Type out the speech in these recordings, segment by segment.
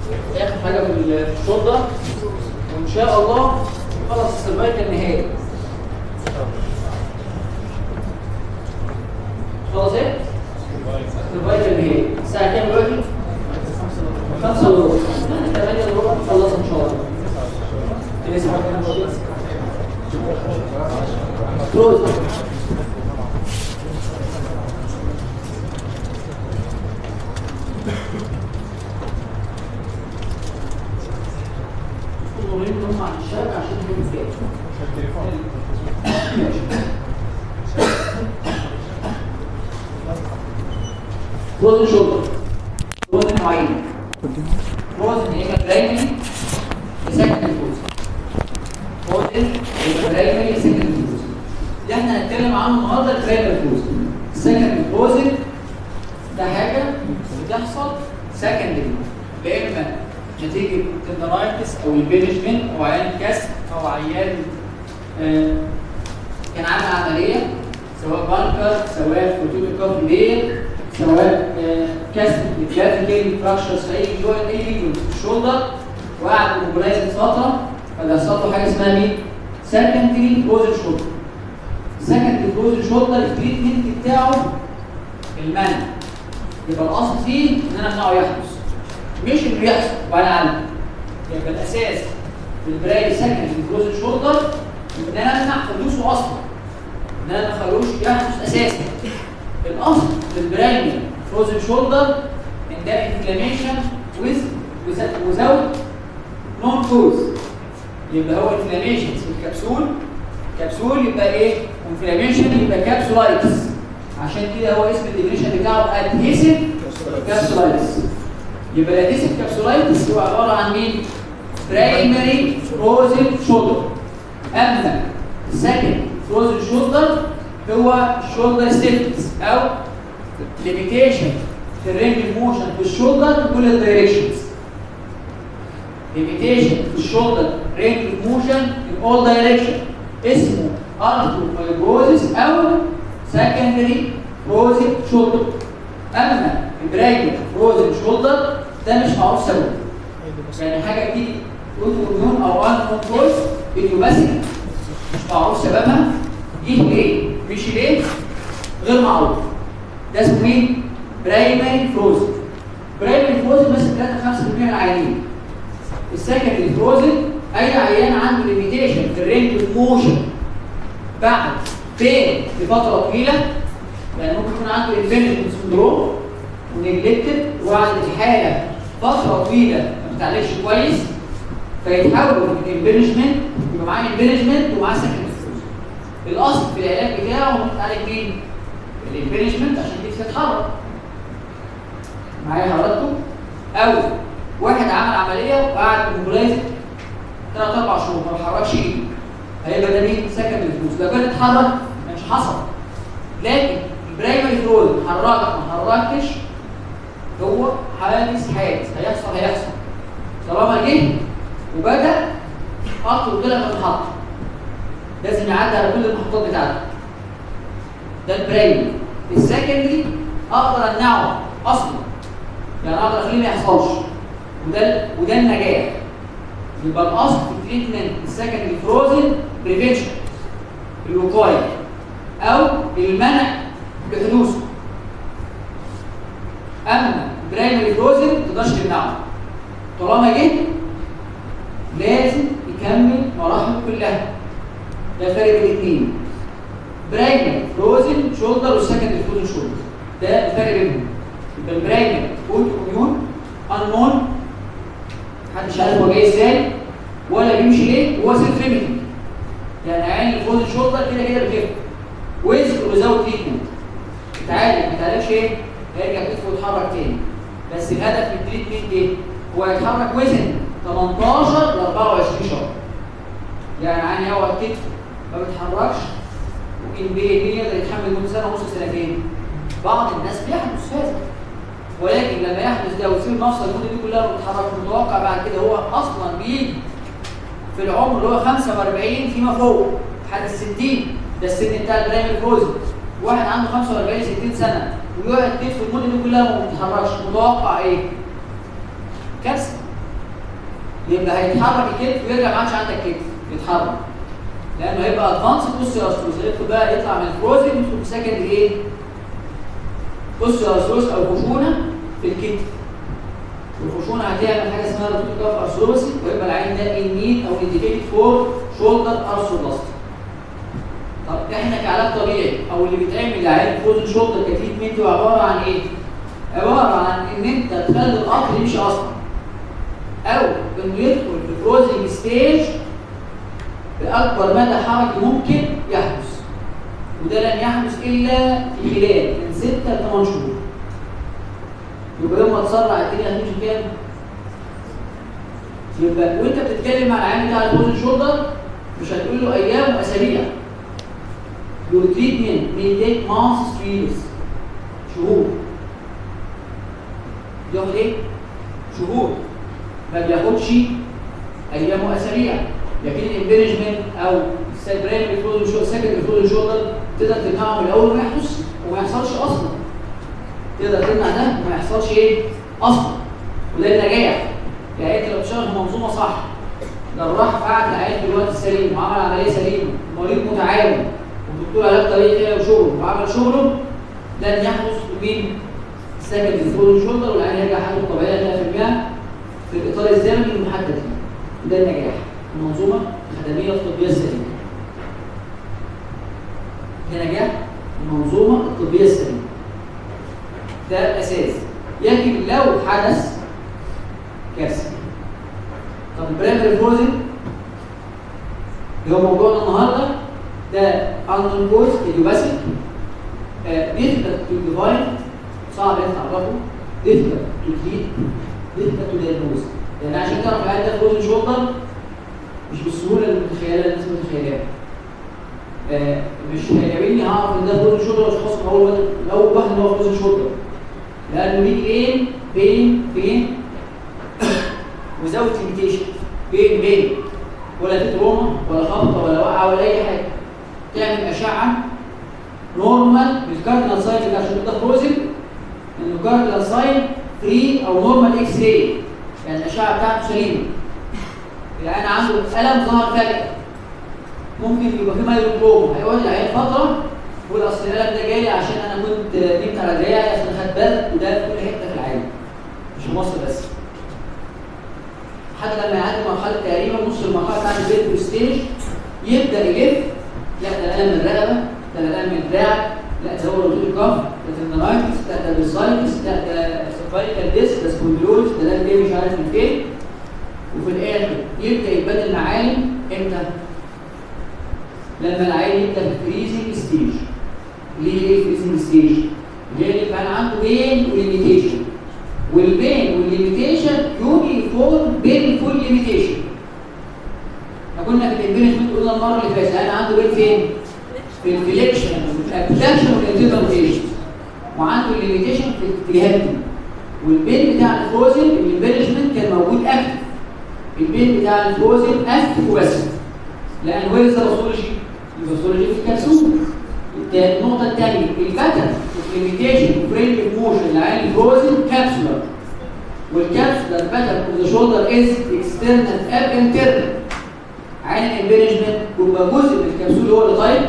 اخر حاجه في الشولدر وان شاء الله خلص السيرفايكال نهائي خلاص ايه؟ السيرفايكال نهائي الساعه كام دلوقتي؟ 5 وربع يعني 8 الا ربع نخلص ان شاء الله لسه حاجه كمان شوية. كلوز طلبوا منهم عن الشبكه عشان يجيبوا ازاي وزن شولدر وزن معين وزن يبقى برايمري لسكند الفوز وزن يبقى برايمري لسكند الفوز اللي احنا هنتكلم عنه النهارده البرايمري الفوز السكند الفوزن ده حاجه بتحصل سكندري يا اما نتيجه تندرايتس او البينجمنت او عيان كسر او عيان آه، كان عامل عمليه سواء بانكر سواء خطوط الكف ليل سواء آه، كسر الكلافيكال فراكشرز في اي جوه اي ريجن في الشولدر وقعد موبلايزد فتره فده حصل له حاجه اسمها مين؟ سكندري بروزن شولدر سكندري بروزن شولدر التريتمنت بتاعه المنع يبقى الاصل فيه ان انا امنعه يحدث مش انه يحصل وانا عالم يبقى الاساس في البراي سكندري بروزن شولدر ان انا امنع حدوثه اصلا ان انا ما اخلوش يحدث اساسا الاصل في البرايمري فروزن شولدر ان ده انفلاميشن ويز وزاوت نون كوز يبقى هو انفلاميشن في الكبسول كبسول يبقى ايه انفلاميشن يبقى كابسولايتس عشان كده هو اسم الديفينيشن بتاعه ادهيسيف كابسولايتس يبقى الادهيسيف كابسولايتس هو عباره عن مين برايمري فروزن شولدر اما سكند فروزن شولدر هو شولدر ستيفنس او ليميتيشن في الرينج موشن في الشولدر في كل الدايركشنز ليميتيشن في الشولدر رينج موشن in all direction اسمه arthrofibrosис او secondary frozen shoulder اما البرايمري فروزن شولدر ده مش معروف سببه يعني حاجه بتيجي اوتوميون او ان كوز ايديوباثيك مش معروف سببها جه ليه مش ليه غير معروف ده اسمه مين برايمري فروزن برايمري فروزن بس 3 5% من العيانين السكندري فروزن اي عيان عنده ليميتيشن في الرينج اوف موشن بعد فين لفتره طويله يعني ممكن يكون عنده انفينيشن سندروم ونجلكتد وقعد الحاله فتره طويله ما بتتعالجش كويس فيتحول من امبنجمنت يبقى معاه امبنجمنت ومعاه سكندري فروزن الاصل في العلاج بتاعه هو تعالج مين؟ الامبنجمنت عشان دي تتحرك معايا حضراتكم او واحد عمل عمليه وقعد موبلايزد ثلاث اربع شهور ما بيحركش ايده هيبقى ده مين؟ سكندري فلوس لو كان اتحرك مش حصل لكن البرايمري فلويد حركت ما حركتش هو حادث حادث هيحصل هيحصل طالما جه وبدا خطوه طلع من المحطه لازم يعدي على كل المحطات بتاعته ده البرايمري السكندري اقدر امنعه اصلا يعني اقدر اخليه ما يحصلش وده وده النجاح يبقى الاصل في التريتمنت السكندري فروزن بريفنشن الوقايه او المنع بحدوثه اما برايمري فروزن ما تقدرش تمنعه طالما جه لازم يكمل مراحله كلها ده الفرق بين الاثنين برايمري فروزن شولدر والسكندري فروزن شولدر ده الفرق بينهم يبقى البرايمري اوتو اميون انون محدش عارف هو جاي ازاي ولا بيمشي ليه وهو سيلف ليميتنج يعني عين الفروزن شولدر كده كده بتخف ويز ويزاوت تريتمنت يتعالج ما يتعالجش ايه؟ هيرجع كتفه ويتحرك تاني بس الهدف من التريتمنت ايه؟ هو يتحرك وزن 18 ل 24 شهر يعني عين يقعد كتفه ما بيتحركش ممكن بيه مين يقدر يتحمل مده سنه ونص سنتين بعض الناس بيحدث هذا ولكن لما يحدث ده ويصير مفصل المده دي كلها ما بتتحركش متوقع بعد كده هو اصلا بيجي في العمر اللي هو 45 فيما فوق لحد ال 60 ده السن بتاع البرايمري فروزن واحد عنده 45 60 سنه ويقعد كتفه المده دي كلها ما بيتحركش متوقع ايه؟ كارثه يبقى هيتحرك الكتف ويرجع ما عادش عندك كتف يتحرك لانه هيبقى ادفانس بص يا استروس هيدخل بقى يطلع من الفروزن يدخل في سكندري ايه؟ بص يا استروس او خشونه في الكتف والخشونه هتعمل حاجه اسمها روتوت كاف ارثروسي ويبقى العين ده انيد او انديكيتد فور شولدر ارثروبلاستي طب احنا كعلاج طبيعي او اللي بيتعمل لعيان فروزن شولدر كتريتمنت هو عباره عن ايه؟ عباره عن ان انت تخلي القطر يمشي اصلا او انه يدخل في فروزنج ستيج باكبر مدى حركي ممكن يحدث وده لن يحدث الا في خلال من 6 ل 8 شهور يبقى يوم ما تسرع الدنيا هتمشي كام؟ يبقى وانت بتتكلم مع العيان بتاع الفروزن شولدر مش هتقول له ايام واسابيع your treatment may take months to years شهور بياخد ايه؟ شهور ما بياخدش ايام واسابيع لكن الامبريجمنت او السايبرين بفلويد شولدر سكند بفلويد شولدر تقدر تمنعه من الاول وما يحدث وما يحصلش اصلا تقدر تمنع ده وما يحصلش ايه؟ اصلا وده النجاح يعني انت لو بتشتغل في منظومه صح جراح قعد العيان في الوقت السليم وعمل عمليه سليمه مريض متعاون والدكتور علاج طبيعي كده وشغله وعمل شغله لن يحدث مين؟ سكند بفلويد شولدر والعيان يرجع حالته الطبيعيه 100% في الاطار الزمني المحدد ليه ده النجاح المنظومه الخدميه الطبيه السليمه ده نجاح المنظومه الطبيه السليمه ده الاساس لكن لو حدث كارثه طب البرايمري فروزن اللي هو موضوعنا النهارده ده اندر كوز ايديوباسيك ديفيكالت تو ديفاين صعب انت تعرفه ديفيكالت تو تريت ديفيكالت تو دايجنوز يعني عشان تعرف العيان ده فروزن شولدر مش بالسهوله اللي متخيلها الناس متخيلاها آه مش هيقابلني هعرف ان ده فروزن شولدر مش خاص اول اول واحد ان هو فروزن شولدر لانه ليه ايه بين بين وزاوت ليميتيشن بين بين ولا في تروما ولا خبطه ولا وقعه ولا اي حاجه تعمل اشعه نورمال بالكاردينال ساين اللي عشان ده فروزن انه كاردينال ساين فري او نورمال اكس راي يعني الاشعه بتاعته سليمه العيان عنده الم ظهر فجاه ممكن يبقى في مايلوتروما هيقعد العيان فتره يقول اصل الالم ده جالي عشان انا كنت نمت على دراعي عشان خدت برد وده في كل حته في العالم مش في مصر بس حتى لما يعدي مرحله تقريبا نص المرحله بتاعت البيت ستيج يبدا يلف لا ده الالم من الرقبه ده الالم من الدراع لا ده هو روتين الكف ده تندرايتس لا ده بالسايتس لا ده سيرفايكال ديسك ده سبونديلوز ده ده جاي مش عارف من فين وفي الاخر يبدا يبان المعالم امتى؟ لما العيل يبدا في فريزنج ستيج ليه ايه فريزنج ستيج؟ لان يبقى عنده بين وليميتيشن والبين والليميتيشن يونيفورم بين فول ليميتيشن احنا كنا في الامبيرمنت قلنا المره اللي فاتت انا عنده بين فين؟ في الفليكشن والابدكشن والانتربريشن وعنده الليميتيشن في الهيبتي والبين بتاع الفروزن الامبيرمنت كان موجود اكتف البين بتاع الفروزن اكتف وبس لان وين الباثولوجي؟ الباثولوجي في الكبسول النقطة الثانية الباترن ليميتيشن فريم موشن لعين فروزن كابسولار والكابسولار باترن اوف ذا شولدر از اكسترنال اب انترنال عين الامبريجمنت يبقى جزء من الكبسول هو اللي طيب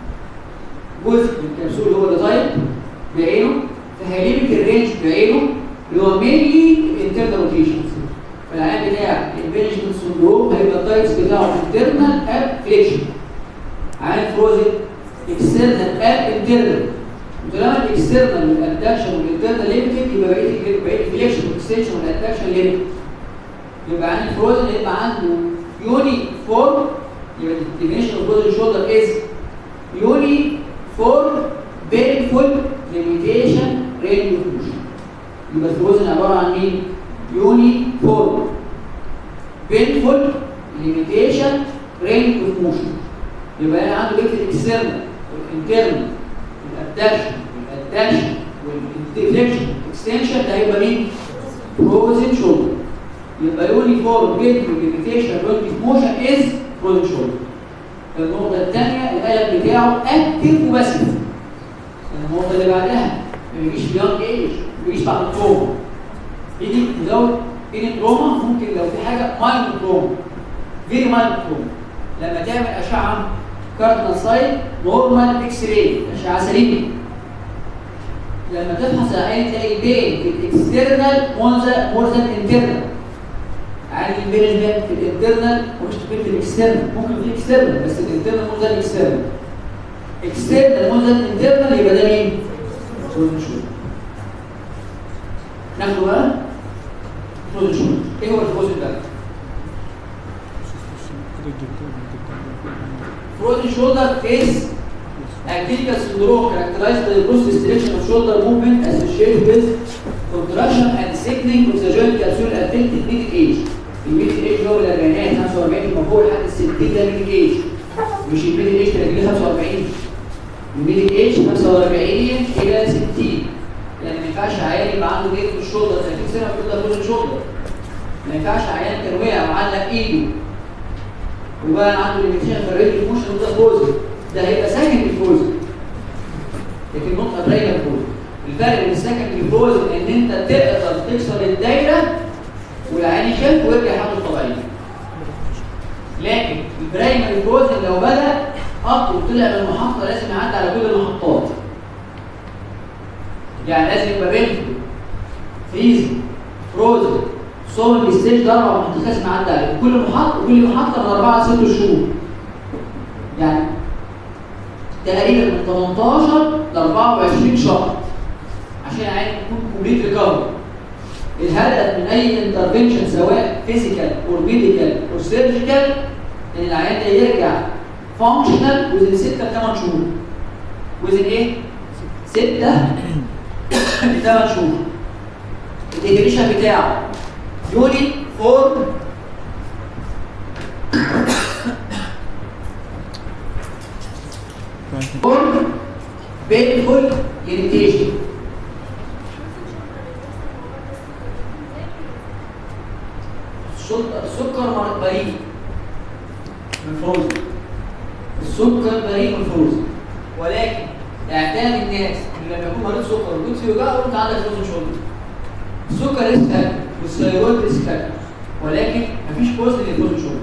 جزء من الكبسول هو اللي طيب بعينه فهيليمت الرينج بعينه اللي هو مينلي الانترنال روتيشنز فالعين بتاع الامبريجمنت سندروم هيبقى التايبس بتاعه انترنال اب فليكشن عين فروزن اكسترنال اب انترنال وطالما الاكسترنال والادكشن والانترنال ليميتد يبقى بقيه بقيه الفليكشن والاكستنشن والادكشن ليميتد يبقى عندي فروزن يبقى عنده يوني فورم يبقى الديفينيشن اوف فروزن شولدر از يوني فورم بينفول ليميتيشن رينج اوف موشن يبقى الفروزن عباره عن مين؟ يوني فورم بينفول ليميتيشن رينج اوف موشن يبقى انا عنده بيت الاكسترنال والانترنال الادكشن والادكشن والديفليكشن اكستنشن ده هيبقى مين؟ فروزن شولدر يبقى يونيفورم بيت ليميتيشن رينج اوف موشن از فروزن شولدر النقطة الثانية القلم بتاعه اكتف وباسف النقطة اللي بعدها ما بيجيش في يونج ايج ما بيجيش بعد الكوما يجي مزود ان تروما ممكن لو في حاجه ماينور تروما فيري ماينور تروما لما تعمل اشعه كاردينال سايت نورمال اكس راي اشعه سليمه لما تفحص العين تلاقي بين في الاكسترنال مور ذان انترنال عادي البين ده في الانترنال ومش كبير في الاكسترنال ممكن في الاكسترنال بس الانترنال مور ذان الاكسترنال اكسترنال مور ذان انترنال يبقى ده مين؟ فروزن شولدر ناخده بقى فروزن شولدر ايه هو الفروزن ده؟ frozen shoulder face activical syndrome characterized by the close restriction of shoulder movement associated with contraction and thickening of the joint capsule affected middle age. الميدل ايج هو الاربعينات 45 فما فوق لحد ال 60 ده ميدل ايج مش الميدل ايج 30 45 الميدل ايج 45 الى 60 يعني ما ينفعش عيان يبقى عنده جيت في الشولدر 30 سنه ويقول ده فروزن شولدر ما ينفعش عيان كان وقع وعلق ايده وبقى عنده ليميتيشن في الريت موشن وده فوز ده هيبقى ساكن الفوز لكن نوت ابرايل فوز الفرق بين الساكن الفوز ان انت تقدر تكسر الدايره والعين يخف ويرجع حالته الطبيعيه لكن البرايمري فوز لو بدا قط وطلع من المحطه لازم يعدي على كل المحطات يعني لازم يبقى بينفل فريزنج فروزن صوم الستيج ده اربع محطات لازم يعدي عليه كل محطه كل محطه من اربعه لست شهور يعني تقريبا من 18 ل 24 شهر عشان العين تكون كومبليت ريكفري الهدف من اي انترفنشن سواء فيزيكال اور ميديكال اور سيرجيكال ان العيان ده يرجع فانكشنال وزن 6 ل 8 شهور وزن ايه؟ 6 ل 8 شهور الديفينيشن بتاعه يوني فور فور painful irritation السكر السكر بريء من فروزن السكر بريء من فروزن ولكن اعتاد الناس ان لما يكون مريض سكر وجود في وجع يقول انت عندك فروزن شولدر السكر ريسك فاكتور والثيرويد ريسك فاكتور ولكن مفيش كوز للفروزن شولدر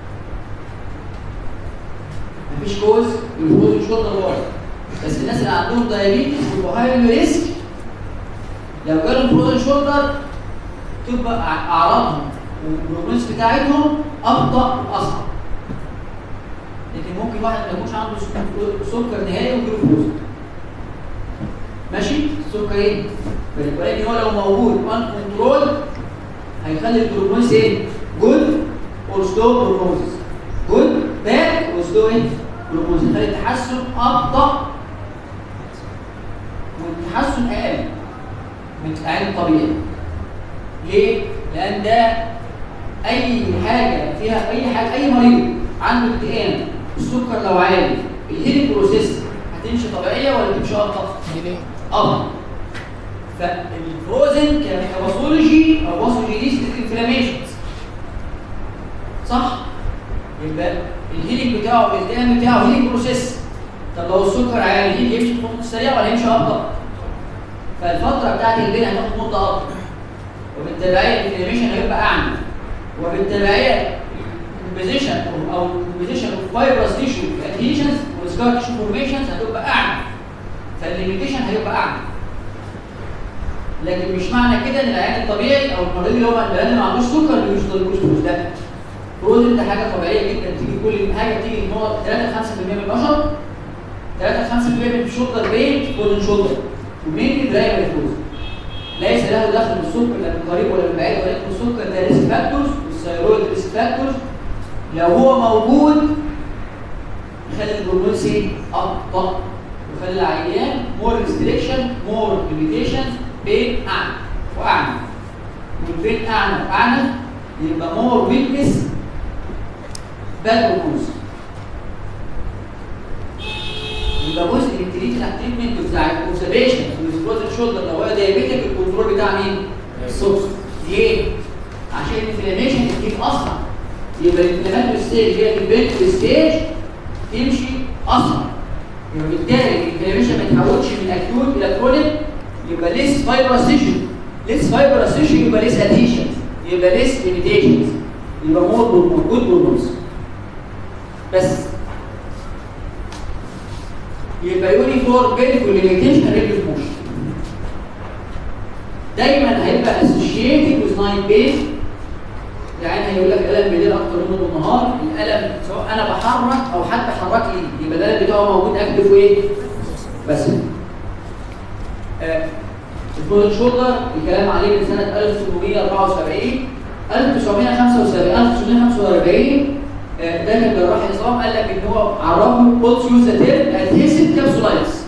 مفيش كوز للفروزن شولدر واحد بس الناس اللي عندهم دايابيتس وهاي ريسك لو جالهم فروزن شولدر تبقى اعراضهم والبروجنوز بتاعتهم ابطا واصعب لكن ممكن واحد ما يكونش عنده سكر نهائي ويجيله فروزن ماشي السكر ايه ولكن هو لو موجود ان كنترول هيخلي البروجنوز ايه جود اور سلو بروجنوز جود باد اور سلو ايه بروجنوز يخلي التحسن ابطا والتحسن اقل من العين الطبيعي ليه؟ لان ده اي حاجه فيها اي حاجه اي مريض عنده اكتئاب السكر لو عالي الهيلينج بروسيس هتمشي طبيعيه ولا تمشي ابطا؟ ابطا فالفروزن كباثولوجي او باثوجينيستيك انفلاميشنز صح؟ يبقى الهيلينج بتاعه الالتئام بتاعه هيلينج بروسيس طب لو السكر عالي يمشي في خطوط سريعه ولا يمشي ابطا؟ فالفتره بتاعت البين هتاخد مده اطول وبالتبعيه الانفلاميشن هيبقى اعلى وبالتبعيه البوزيشن او البوزيشن اوف فايبرس تيشو ادهيشنز وسكار تيشو فورميشنز هتبقى اعلى فالليميتيشن هيبقى اعلى لكن مش معنى كده ان العيان الطبيعي او المريض اللي هو اللي ما عندوش سكر اللي مش ضروري فلوس ده فروزن ده حاجه طبيعيه جدا تيجي كل حاجه بتيجي ان هو 3 5% من البشر 3 5% من الشولدر بين فروزن شولدر ومين درايفر فروزن ليس له دخل بالسكر لا من قريب ولا من بعيد ولكن السكر ده ريسك فاكتورز والثيرويد ريسك فاكتورز لو هو موجود يخلي البروجنوز ابطا ويخلي العيان مور ريستريكشن مور ليميتيشنز بين اعلى واعلى والبين اعلى واعلى يبقى مور ويكنس باد بروجنوز يبقى جزء من التريتمنت بتاع الاوبزرفيشن والفروزن شولدر لو هو دايابيتك الكنترول بتاع مين؟ السورس ليه؟ عشان الانفلاميشن تجيب اسرع يبقى الانفلاماتوري ستيج هي في البنت ستيج تمشي اسرع يبقى بالتالي الانفلاميشن ما يتحولش من اكيوت الى كرونيك يبقى ليس فايبرس تيشو ليس فايبرس تيشو يبقى ليس ادهيشن يبقى ليس ليميتيشنز يبقى مور هرمون جود هرمونز بس يبقى يونيفورم بينفول ليميتيشن ريت موشن دايما هيبقى اسوشيتد وذ نايت بيز يعني هيقول لك الالم بيدير اكتر منه بالنهار الالم سواء انا بحرك او حد حرك لي يبقى الالم بتاعه موجود اكتف وايه بس آه الفول شولدر الكلام عليه من سنه 1874 1975 1945 آه، ده كان جراح العظام قال لك ان هو عرفه بولس يوز ذا تيرم ادهيسيف كابسولايتس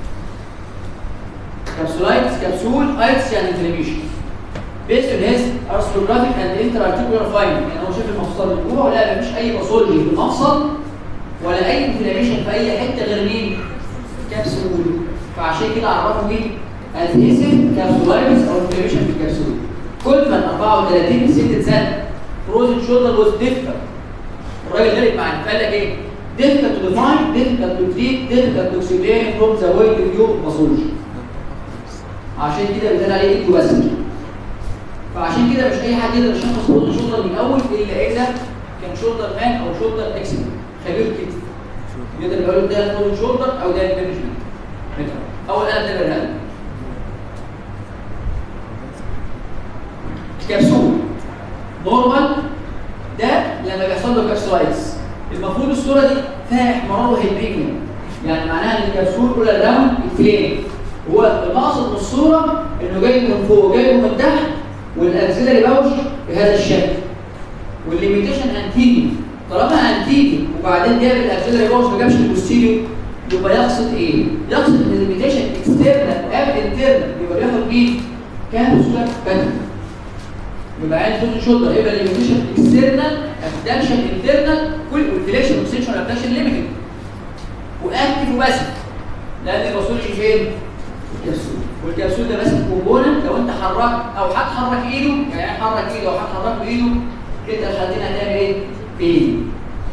كابسولايتس كبسول ايتس يعني انفلاميشن based on his arthrographic and intra-articular finding يعني هو شاف المفصل اللي جوه ولا مفيش اي باثولوجي في المفصل ولا اي انفلاميشن في اي حته غير مين؟ كبسول فعشان كده عرفوا مين؟ adhesive capsulitis او inflammation في الكبسول كل من 34 ل 6 سنه frozen shoulder was difficult الراجل غلب معانا فقال لك ايه؟ difficult to define, difficult to treat, difficult to explain from the way to view pathology عشان كده بيتقال عليه ايديو بس فعشان كده مش اي حد يقدر يشخص فروض الشولدر من الاول الا اذا كان شولدر مان او شولدر اكسبرت خبير كتف يقدر يقول ده فروض شولدر او ده مانجمنت اول قلم ده بالهدف كبسول نورمال ده لما بيحصل له كابسولايتس المفروض الصوره دي فيها احمرار وهيبريجيا يعني معناها ان الكبسول كل الراوند اتفلين هو المقصد من الصوره انه جاي من فوق جاي من تحت والاكسلري باوش بهذا الشكل والليميتيشن انتيجي طالما انتيجي وبعدين جاب الاكسلري باوش ما جابش البوستيريو يبقى يقصد ايه؟ يقصد ان الليميتيشن اكسترنال اب انترنال يبقى بياخد مين؟ كابسولار باترن يبقى عين فوز شولدر يبقى الليميتيشن اكسترنال ابدكشن انترنال كل والفليكشن والسكشن ابدكشن ليميتد واكتف وباسف لان الباثولوجي فين؟ الكبسول والكبسول ده ماسك كومبوننت لو انت حركت او حد حرك ايده يعني حرك ايده او حد حرك بايده كده الخدين هتعمل ايه؟ بين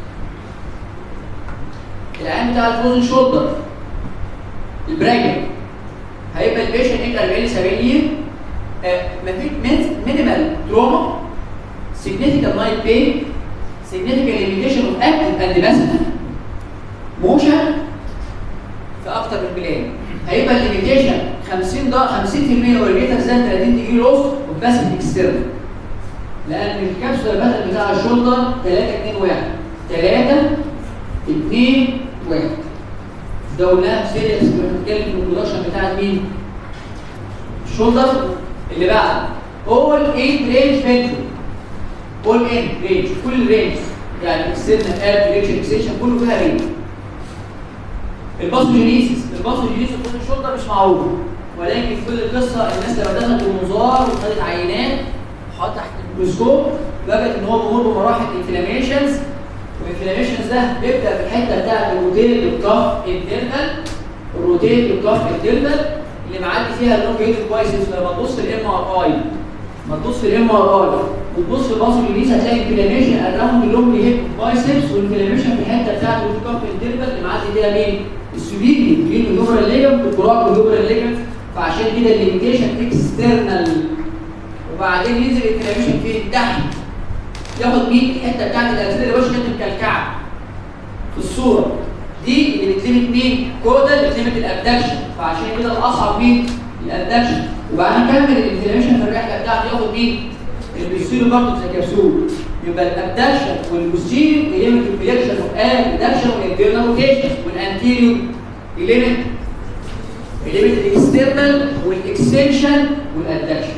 العين بتاع الفروزن شولدر البراجن هيبقى البيشن ايه 40 70 مفيش مينيمال تروما significant night pain significant limitation of active and passive motion في اكتر من بلان هيبقى الليميتيشن 50 ده 50% او الريتر زان 30 ديجري لوس وباسف اكسترنال لان الكبسوله البدل بتاع الشولدر 3 2 1 3 2 1 ده قلناها سيريس بنتكلم في البرودكشن بتاع مين؟ الشولدر اللي بعد اول 8 رينج فينتو اول ان رينج كل رينج يعني اكسترنال اب دايركشن اكستنشن كله فيها رينج الباثوجينيسيس الباثوجينيسيس كل الشولدر مش معروف ولكن في كل القصه الناس لما دخلت المنظار وخدت عينات وحط تحت الميكروسكوب لقت ان هو بيمر بمراحل انفلاميشنز والانفلاميشنز ده بيبدا في الحته بتاعت الروتيت الكاف انترنال الروتيت الكاف انترنال اللي معدي فيها اللونج هيد بايسبس لما تبص في الام ار اي ما تبص في الام ار اي وتبص في الباص الجديد هتلاقي انفلاميشن اراوند اللونج هيد بايسبس والانفلاميشن في الحته بتاعت الكاف انترنال اللي معدي فيها مين؟ السبيلي بين الهيومرال ليجمنت والكراك والهيومرال ليجمنت فعشان كده الليميتيشن اكسترنال وبعدين ينزل الانفلاميشن فين؟ تحت ياخد مين؟ الحته بتاعت الاكسلري باش كانت مكلكعه في الصوره دي اللي بتلمت مين؟ كودا اللي بتلمت الابدكشن فعشان كده الاصعب مين؟ الابدكشن وبعدين كمل الانفلاميشن في الرحله بتاعته ياخد مين؟ البوستيريو برضه زي كبسول يبقى الابدكشن والبوستيريو يلمت الفليكشن اوف ابدكشن والانترنال روتيشن والانتيريو يلمت يلمت الاكسترنال والاكستنشن والادكشن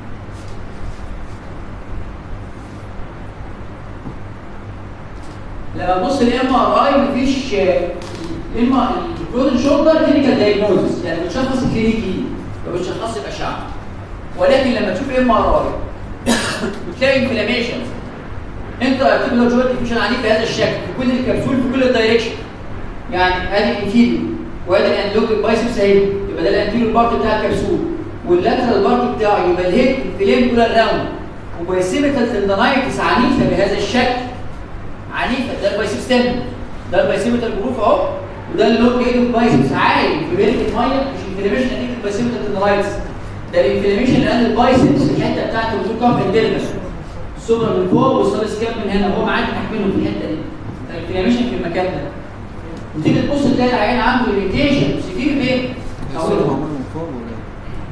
لما تبص الام ار اي مفيش اما الكلوزن شولدر كلينيكال دايجنوزس يعني بتشخص كلينيكي ما بتشخصش باشعه ولكن لما تشوف ام ار اي بتلاقي انفلاميشن انت ارتيكولار جوينت ديفيشن عنيف بهذا الشكل في كل الكبسول في كل الدايركشن يعني ادي الانفيريور وادي الاندوكرين بايسبس اهي يبقى ده الانتيريور بارت بتاع الكبسول واللاترال بارت بتاعه يبقى الهيد انفلام كل الراوند وبايسيمتال تندنايتس عنيفه بهذا الشكل عنيفه ده البايسبس تندن ده البايسيمتال جروف اهو وده اللونج ايد بايسبس عالي في بيرك الميه مش انفلاميشن نتيجه البايسيمتال تندنايتس ده الانفلاميشن لان البايسبس الحته بتاعته بتكون كام انترنس السوبر من فوق والسب سكاب من هنا وهو معاك تحمله في الحته دي فالانفلاميشن في المكان ده وتيجي تبص تلاقي العيان عنده اريتيشن سيفير بين الصورة معمولة من فوق ولا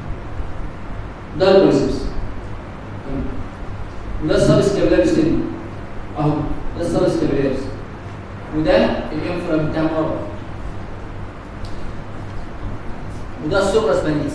ده البريسبس وده السب سكابيلاريس هنا اهو ده السب سكابيلاريس وده الانفرا بتاع ورا وده السوبرا سبانيس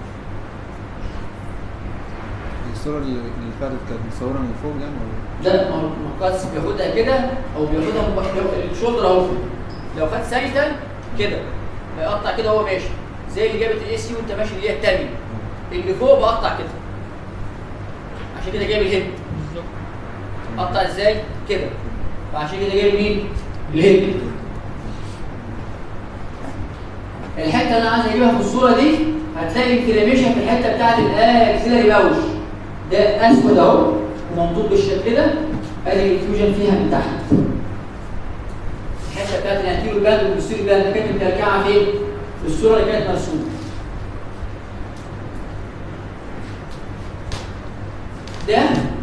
الصورة اللي اللي فاتت كانت مصورة من فوق يعني ولا ده مقاس بياخدها كده او بياخدها مب- الشولدر اهو لو خد سايتا كده هيقطع كده وهو ماشي زي اللي جابت الاي سي وانت ماشي اللي هي التانية اللي فوق بقطع كده عشان كده جايب الهيد قطع ازاي كده فعشان كده جايب مين الهيد الحته اللي انا عايز اجيبها في الصوره دي هتلاقي انفلاميشن في الحته بتاعت الاكسلري باوش ده اسود اهو وممدود بالشكل ده ادي الفيوجن فيها من تحت الحته بتاعت الانتيريور باند والبوستيريور باند كانت متركعه فين؟ في الصوره اللي كانت مرسومه ده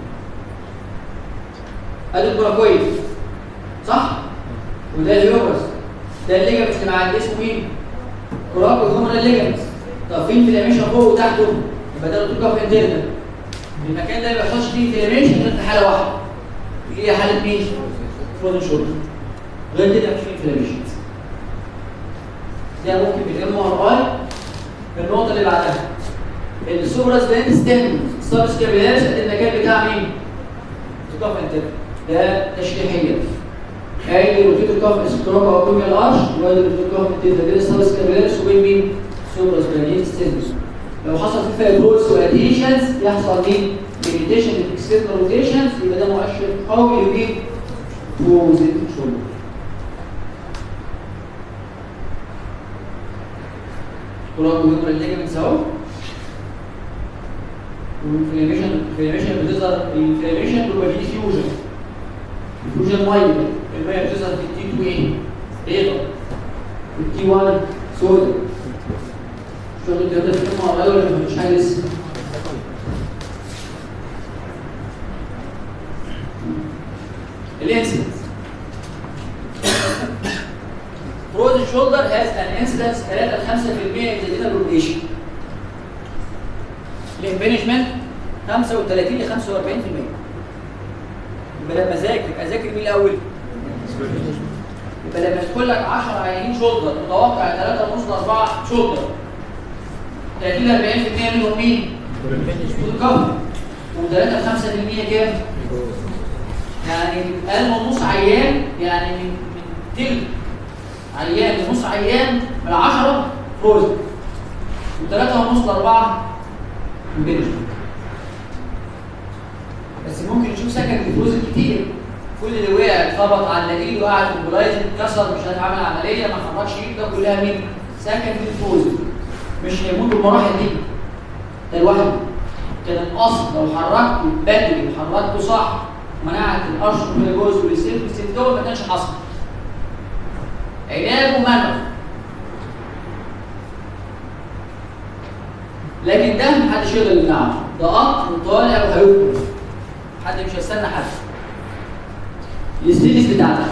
ادي البراكويد صح؟ وده الهيومرس ده الليجمنت اللي معاه اسمه مين؟ كراكو هيومرال ليجمنت طب في انفلاميشن فوق وتحته يبقى ده التوكا في انترنال المكان ده ما بيحصلش فيه انفلاميشن غير في حاله واحده اللي هي حاله مين؟ فروزن شولدر غير كده مفيش فيه انفلاميشن ده ممكن بالام ار اي النقطه اللي بعدها السوبراس بين ستيم سبس كابيلاريس المكان بتاع مين؟ توكا في انترنال ده تشريحيا هاي روتيتو كاف اسكروكا اوتوميال ارش وادي روتيتو كاف تيتا كده سبس كابيلاريس وبين مين؟ سوبراس بين ستيم لو حصل فيه فايبروز واديشنز يحصل مين؟ ليميتيشن الاكسترنال روتيشنز يبقى ده مؤشر قوي لمين؟ فوزيت شولدر كراكو هيومر الليجمنتس اهو والانفلاميشن الانفلاميشن بتظهر الانفلاميشن بيبقى فيه فيوجن فيوجن مايل الميه بتظهر في التي 2 ايه؟ بيضة والتي 1 سودا شغل الكلام ده في الام ار اي ولا مفيش حاجه لسه؟ الانسيدنس frozen shoulder has an incidence 3 ل 5% in the inner rotation الامبنجمنت 35 ل 45% يبقى لما اذاكر اذاكر مين الاول؟ يبقى لما يدخل لك 10 عيانين شولدر متوقع 3 ونص ل 4 شولدر 30 ل 40% منهم مين؟ كفر و3 ل 5% كام؟ يعني اقل من نص عيان يعني من من تلت عيان لنص عيان من 10 فروزن وثلاثة ونص لأربعة امبنجمنت بس ممكن نشوف سكن فروزن كتير كل اللي وقع اتخبط على ايده وقعد موبلايز اتكسر مش هتعمل عمليه ما خرجش ايده ده كلها مين؟ سكن في الفروزن مش هيموت بالمراحل دي ده لوحده كان الاصل لو حركته بدري وحركته صح منعت الارش من الجوز والسيف والسيف دول ما كانش حصل علاجه منع لكن ده محدش يقدر يمنعه ده قطر وطالع وهيخرج حد مش هيستنى حد الستيجز بتاعتك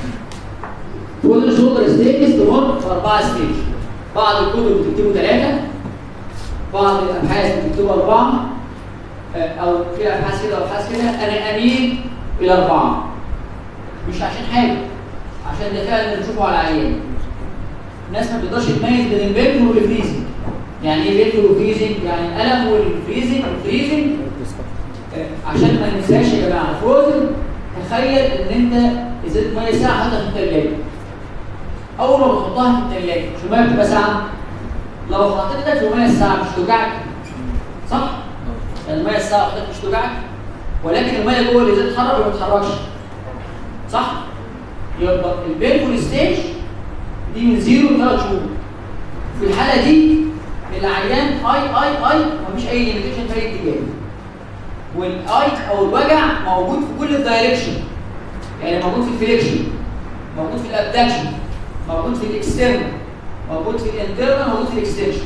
كل شولدر ستيجز تمر في اربعه ستيج بعض الكتب بتكتبوا ثلاثه بعض الابحاث بتكتبوا اربعه آه، او في ابحاث كده وابحاث كده انا اميل الى اربعه مش عشان حاجه عشان ده فعلا اللي بنشوفه على العيان الناس ما بتقدرش تميز بين البيلفل والفريزنج يعني ايه بيلفل وفريزنج يعني الالم والفريزنج والفريزنج آه، عشان ما ننساش يا جماعه فروزن تخيل ان انت ازازه ميه ساعه حاططها في الثلاجه اول ما بتحطها في الثلاجه مش الميه بتبقى ساعه لو حطيت ايدك في الميه الساعه مش توجعك صح؟ يعني الميه الساعه حطيت مش توجعك ولكن الميه جوه الازازه تتحرك ولا ما تتحركش صح؟ يبقى البيرفول ستيج دي من زيرو لثلاث شهور في الحاله دي العيان اي اي اي مفيش اي ليميتيشن في اي اتجاه والاي او الوجع موجود في كل الدايركشن يعني موجود في الفليكشن موجود في الابدكشن موجود في الاكسترنال موجود في الانترنال موجود في الاكستنشن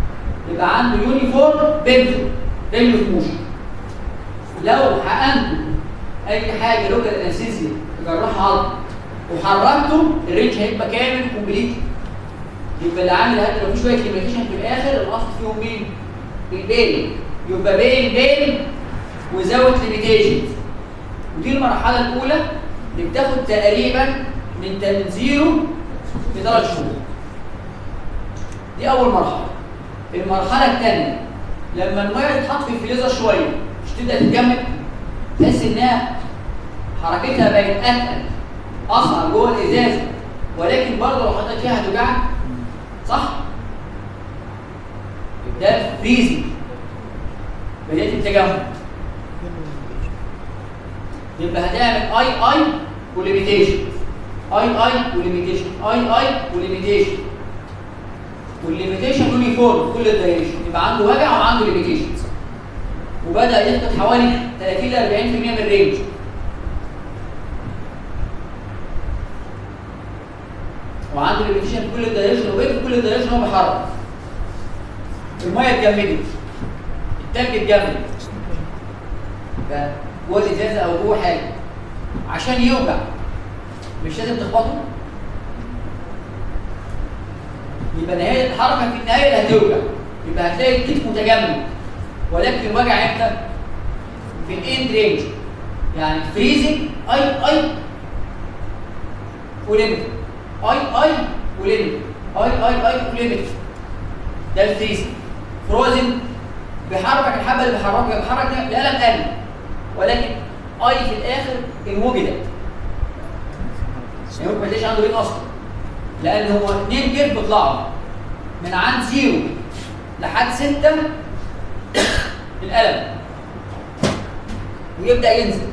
يبقى عنده يونيفورم بينفل رينج اوف موشن لو حقنته اي حاجه لوكال انستيزيا جراح عظم وحركته الرينج هيبقى كامل كومبليت يبقى اللي عامل هذا لو في شويه ليميتيشن في الاخر الاصل فيهم مين؟ البين يبقى بين بين وزود ليميتيشن ودي المرحله الاولى اللي بتاخد تقريبا من من زيرو لثلاث شهور دي اول مرحله المرحله الثانيه لما الميه تتحط في الفريزر شويه مش تبدا تتجمد تحس انها حركتها بقت اتقل اصعب جوه الازازه ولكن برضه لو حطيت فيها هتوجعك صح؟ ده فريزنج بدايه التجمد يبقى هتعمل اي اي وليميتيشن اي اي وليميتيشن اي اي وليميتيشن والليميتيشن يونيفورم في كل الدايركشن يبقى عنده وجع وعنده ليميتيشنز وبدا يفقد حوالي 30 ل 40% من الرينج وعنده ليميتيشن في كل الدايركشن وبقيت في كل الدايركشن هو بيحرك الميه اتجمدت التلج اتجمد جوه الازازه او جوه حاجه عشان يوجع مش لازم تخبطه يبقى نهايه الحركه في النهايه اللي هتوجع يبقى هتلاقي الكتف متجمد ولكن الوجع امتى؟ في الاند رينج يعني فريزنج اي اي وليمت اي اي وليمت اي اي اي وليمت ده الفريزنج فروزن بيحرك الحبه اللي بيحركها بيحرك الالم قل ولكن اي في الاخر ان وجدت يعني ما تلاقيش عنده بين اصلا لان هو اثنين كيرف بيطلعوا من عند زيرو لحد ستة الالم ويبدا ينزل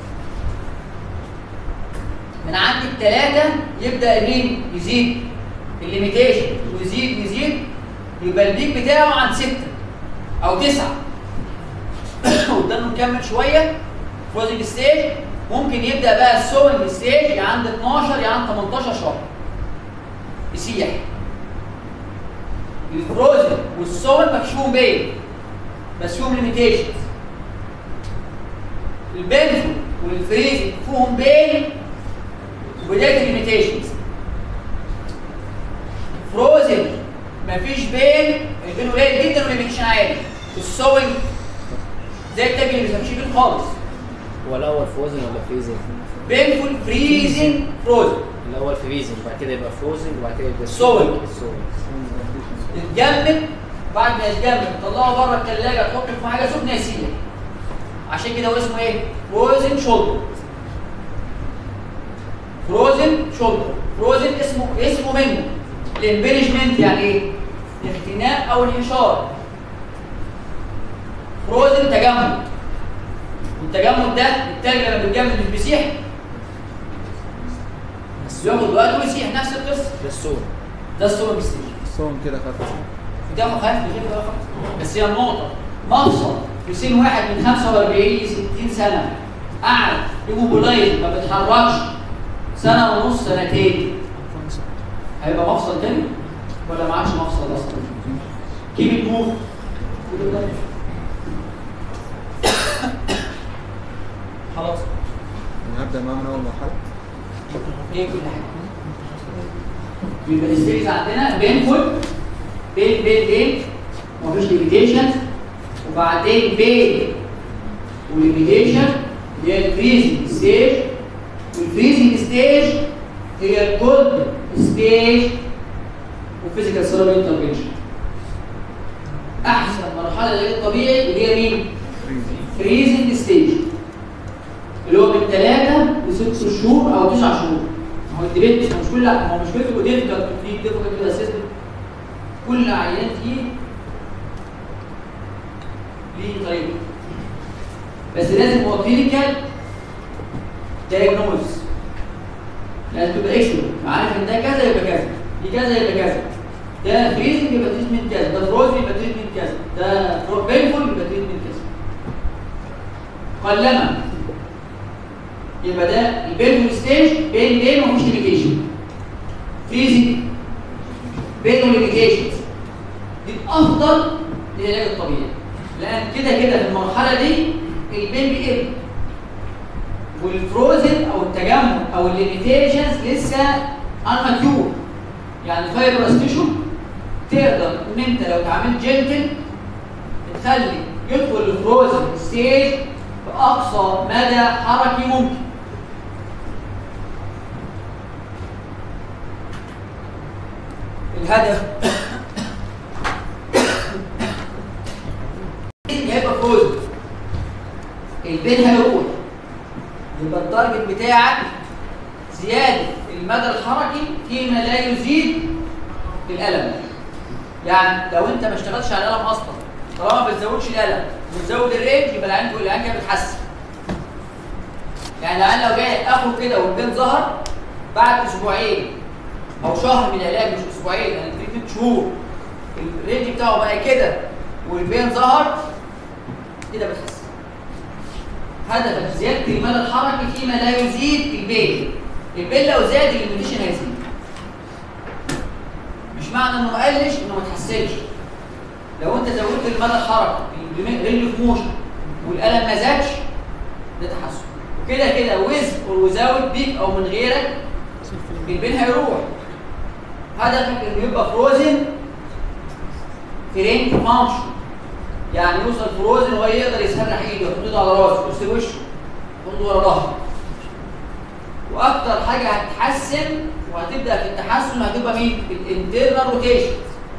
من عند الثلاثة يبدا مين يزيد الليميتيشن ويزيد يزيد يبقى البيك بتاعه عند ستة او تسعة قدامه نكمل شويه فروزنج ستيج ممكن يبدا بقى السوينج ستيج يا عند 12 يا عند 18 شهر يسيح الفروزن والسوين ما فيهم بين بس فيهم ليميتيشنز البنفو والفريزنج فيهم بين وبدايه الليميتيشنز فروزن مفيش بين البين قليل جدا والليميتيشن عالي السوينج زي التاج اللي مش بين خالص هو الاول فروزن ولا فريزنج؟ بينفول فريزنج فروزن الاول فريزنج بعد كده يبقى فروزن وبعد كده يبقى سوينج. سوينج يتجمد بعد ما يتجمد تطلعه بره الثلاجه تحط في حاجه سخنه يسيح عشان كده هو اسمه ايه؟ فروزن شولدر فروزن شولدر فروزن اسمه اسمه منه الامبريجمنت يعني ايه؟ الاختناق او الانحشار فروزن تجمد والتجمد ده التلج لما بيتجمد مش بيسيح بياخد وقت ويسيح نفس القصه ده السوينج ده السوبر ستيج الصوم كده خف بتاخد خايف بيجيب بقى خلاص. بس هي النقطة مفصل في سن واحد من 45 ل 60 سنة قاعد ايموبولايز ما بيتحركش سنة ونص سنتين هيبقى مفصل تاني ولا ما عادش مفصل اصلا؟ كيب ات موف خلاص نبدا معاه من اول مرحله ايه كل حاجة يبقى الستيجز عندنا بينفول بين بين بين مفيش ليميتيشن وبعدين بين وليميتيشن اللي هي الفريزنج ستيج والفريزنج ستيج هي الكولد ستيج وفيزيكال سيرابي انترفنشن احسن مرحله للعلاج الطبيعي اللي هي مين؟ فريزنج ستيج اللي هو من ثلاثة لست شهور أو تسع شهور. ما هو الديبيت مش كل ما هو مش كل ديفيكالت في ديفيكالت اسيستنت كل عيان فيه ليه طريقة. بس لازم هو كلينيكال دايجنوز لازم تبقى اكشن عارف ان ده كذا يبقى كذا دي كذا يبقى كذا ده فريزنج يبقى تريتمنت كذا ده فروزن يبقى تريتمنت كذا ده بينفول يبقى تريتمنت كذا قلما يبقى ده البينفول ستيج بين بين ومفيش ليميتيشن فريزنج بين وليميتيشنز دي الافضل للعلاج الطبيعي لان كده كده في المرحله دي البين بيقل والفروزن او التجمد او الليميتيشنز لسه انماتيور يعني الفايبرس تيشو تقدر ان انت لو اتعاملت جنتل تخلي يدخل الفروزن ستيج باقصى مدى حركي ممكن الهدف هيبقى فروزن البين هيروح يبقى التارجت بتاعك زياده المدى الحركي فيما لا يزيد الالم يعني لو انت ما اشتغلتش على الالم اصلا طالما ما بتزودش الالم وتزود الرينج يبقى العين العين كده بتحسن يعني العين لو جاي اخره كده والبين ظهر بعد اسبوعين او شهر من العلاج مش اسبوعين يعني ست شهور الرينج بتاعه بقى كده والبين ظهر كده بتحسن هدفك زياده المدى الحركي فيما لا يزيد البين البين لو زاد الليميتيشن هيزيد مش معنى انه ما قلش انه ما تحسنش لو انت زودت المدى الحركي الرينج في موشن والالم ما زادش ده تحسن وكده كده ويز اور ويزاوت بيك او من غيرك البين هيروح هدفك انه يبقى فروزن في رينج فانكشن يعني يوصل فروزن وهو يقدر يسرح ايده يحط ايده على راسه يرسل وشه يحط ورا ظهره واكتر حاجه هتتحسن وهتبدا في التحسن هتبقى مين؟ الانترنال روتيشن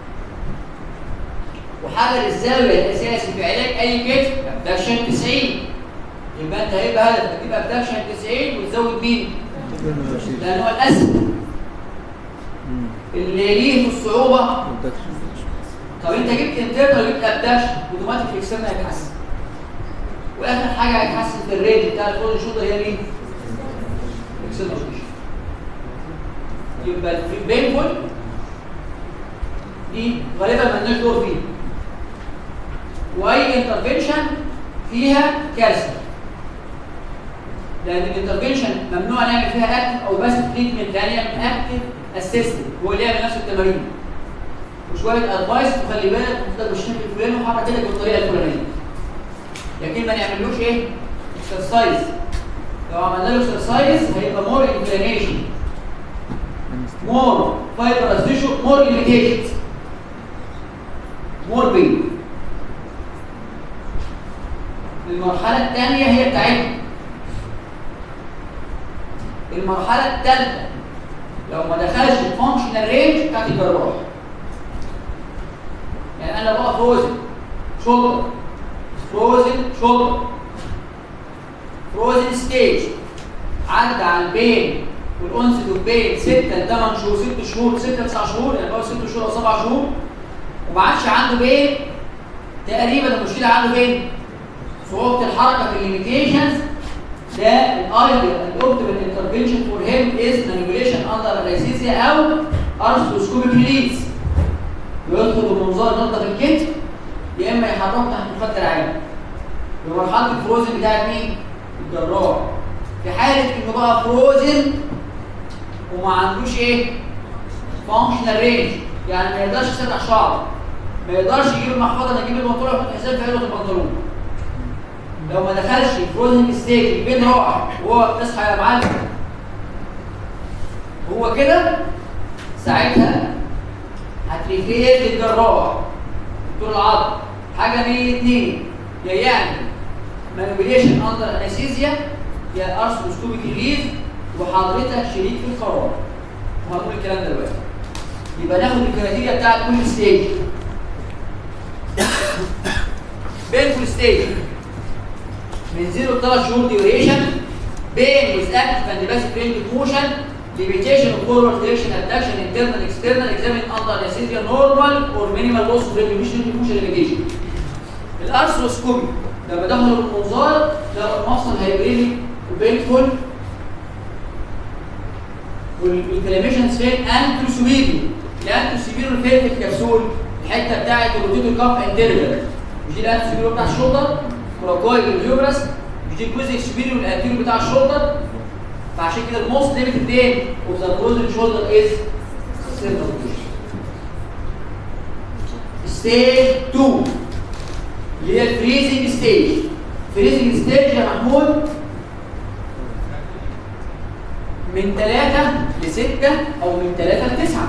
وحجر الزاويه الاساسي في علاج اي كتف ابدكشن 90 يبقى انت هيبقى هدفك تجيب ابدكشن 90 وتزود مين؟ لان هو الاسهل اللي يليه في الصعوبه طب انت جبت انترنال جبت ابدكشن اوتوماتيك الاكسترنال هيتحسن واخر حاجه هيتحسن في الريت بتاع الفول شولدر هي مين؟ الاكسترنال روتيشن يبقى في البينفول دي غالبا مالناش دور فيها واي انترفنشن فيها كارثه لان الانترفنشن ممنوع نعمل فيها اكتف او بس تريتمنت ثانيه من اكتف اسيستنت هو اللي يعمل نفس التمارين وشويه ادفايس وخلي بالك تفضل بالشكل الفلاني وحرك ايدك بالطريقه الفلانيه لكن ما نعملوش ايه؟ اكسرسايز لو عملنا له اكسرسايز هيبقى مور انفلاميشن مور fibrous tissue more limitations more pain المرحلة الثانية هي بتاعتنا المرحلة الثالثة لو ما دخلش الفانكشنال رينج بتاعت الجراح يعني انا بقى فروزن شولدر فروزن شولدر فروزن ستيج عدى على البين والانس بين 6 ل 8 شهور 6 شهور 6 ل 9 شهور يعني بقى 6 شهور او 7 شهور وما عادش عنده بين تقريبا المشكله عنده فين؟ صعوبه الحركه في الليميتيشنز ده الايديال الاوبتيمال انترفنشن فور هيم از مانيبيوليشن اندر انستيزيا او ارثروسكوبيك ريليز يدخل بمنظار نقطه في الكتف يا اما يحركه تحت مخدر العين بمرحله الفروزن بتاعت مين؟ الجراح في حاله انه بقى فروزن وما عندوش ايه؟ فانكشنال رينج يعني ما يقدرش يسرح شعره ما يقدرش يجيب المحفظه انا اجيب البنطلون واحط حساب في علبه البنطلون لو ما دخلش فروزن ستيج البين رائع وهو اصحى يا معلم هو كده ساعتها هتريفير للجراح دكتور العظم حاجه من الاثنين يا يعني مانيبيوليشن اندر انستيزيا يا ارثروسكوبيك ريليز وحضرتك شريك في القرار وهنقول الكلام ده دلوقتي يبقى ناخد الكريتيريا بتاعت كل ستيج بين ستيج من 0 ل 3 شهور ديوريشن بين ويز اكتف اند باسيف رينج موشن limitation of forward direction abduction internal external examine under anesthesia normal or minimal loss of range motion motion limitation الارثروسكوبي لما دخلوا المنظار لقوا المفصل هيبريلي وبينفول والانفلاميشن فين انتو سويدي الانتو سيبيرو فين في الكبسول الحته بتاعت الروتيتو كاف انترفال مش دي الانتو سيبيرو بتاع الشولدر كوراكويد الهيومرس مش دي الجزء السوبيريور الانتيريور بتاع الشولدر فعشان كده الموست ليميتد بين اوف ذا فروزن شولدر از ستيج 2 اللي هي الفريزنج ستيج فريزنج ستيج يا محمود من 3 ل 6 او من 3 ل 9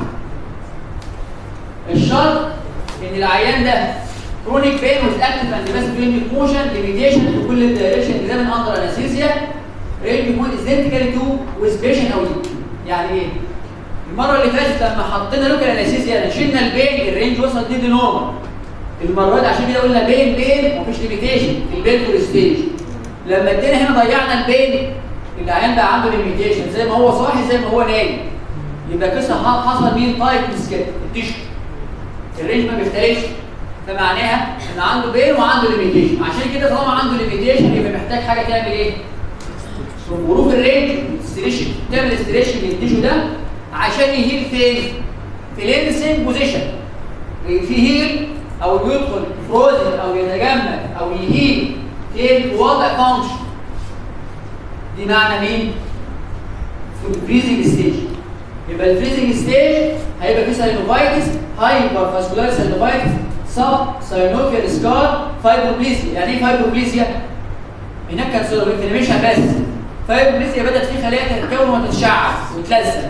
الشرط ان العيان ده كرونيك بين وذ اكتف اند باسف رينج موشن ليميتيشن في كل الدايركشن اكزامن اندر انستيزيا رينج يكون ايدنتيكال تو وذ بيشن او ليك يعني ايه؟ المره اللي فاتت لما حطينا لوكال انستيزيا شلنا البين الرينج وصل دي نورمال المره دي عشان كده قلنا بين بين ومفيش ليميتيشن في البين فور ستيج لما ادينا هنا ضيعنا البين العيان بقى عنده ليميتيشن زي ما هو صاحي زي ما هو نايم يبقى قصه حصل مين تايتنس كده التيشو الرينج ما بيختلفش فمعناها ان عنده بين وعنده ليميتيشن عشان كده طالما عنده ليميتيشن يبقى محتاج حاجه تعمل ايه؟ ظروف الرينج ستريشن تعمل ستريشن للتيشو ده عشان يهيل فين؟ في لينسنج بوزيشن في هيل او يدخل فروزن او يتجمد او يهيل فين؟ في وضع فانكشن دي معنى مين؟ في الفريزنج ستيج يبقى الفريزنج ستيج هيبقى فيه ساينوفايتس هايبر فاسكولار ساينوفايتس سب ساينوفيال سكار فايبروبليزيا يعني ايه فايبروبليزيا؟ هناك كان سيرو انفلاميشن بس فايبروبليزيا بدات في خلايا تتكون وتتشعب وتلزق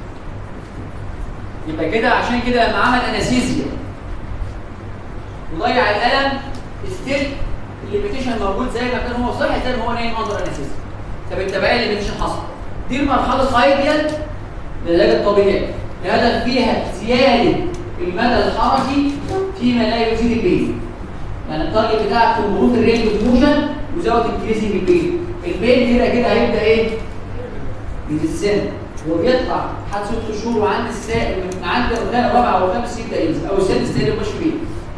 يبقى كده عشان كده لما عمل انستيزيا وضيع الالم ستيل الليميتيشن موجود زي ما كان هو صحي زي ما هو نايم اندر انستيزيا طب التبعيه الليميتيشن حصل دي المرحله الايديال للعلاج الطبيعي الهدف فيها زياده المدى الحركي فيما لا يزيد البين يعني التارجت بتاعك في ظروف الرينج اوف موشن وزود انكريزنج البين البين كده كده هيبدا ايه؟ من السن هو بيطلع لحد ست شهور وعند السائل من عند الركان الرابع او الخامس يبدا ينزل او السادس تاني مش بيه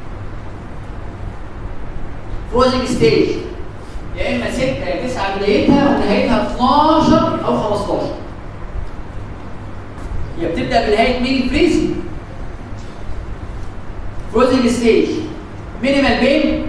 فروزنج ستيج يا اما 6 يا 9 بدايتها ونهايتها 12 او 15 هي بتبدا بنهايه مين فريزنج فروزنج ستيج مينيمال بين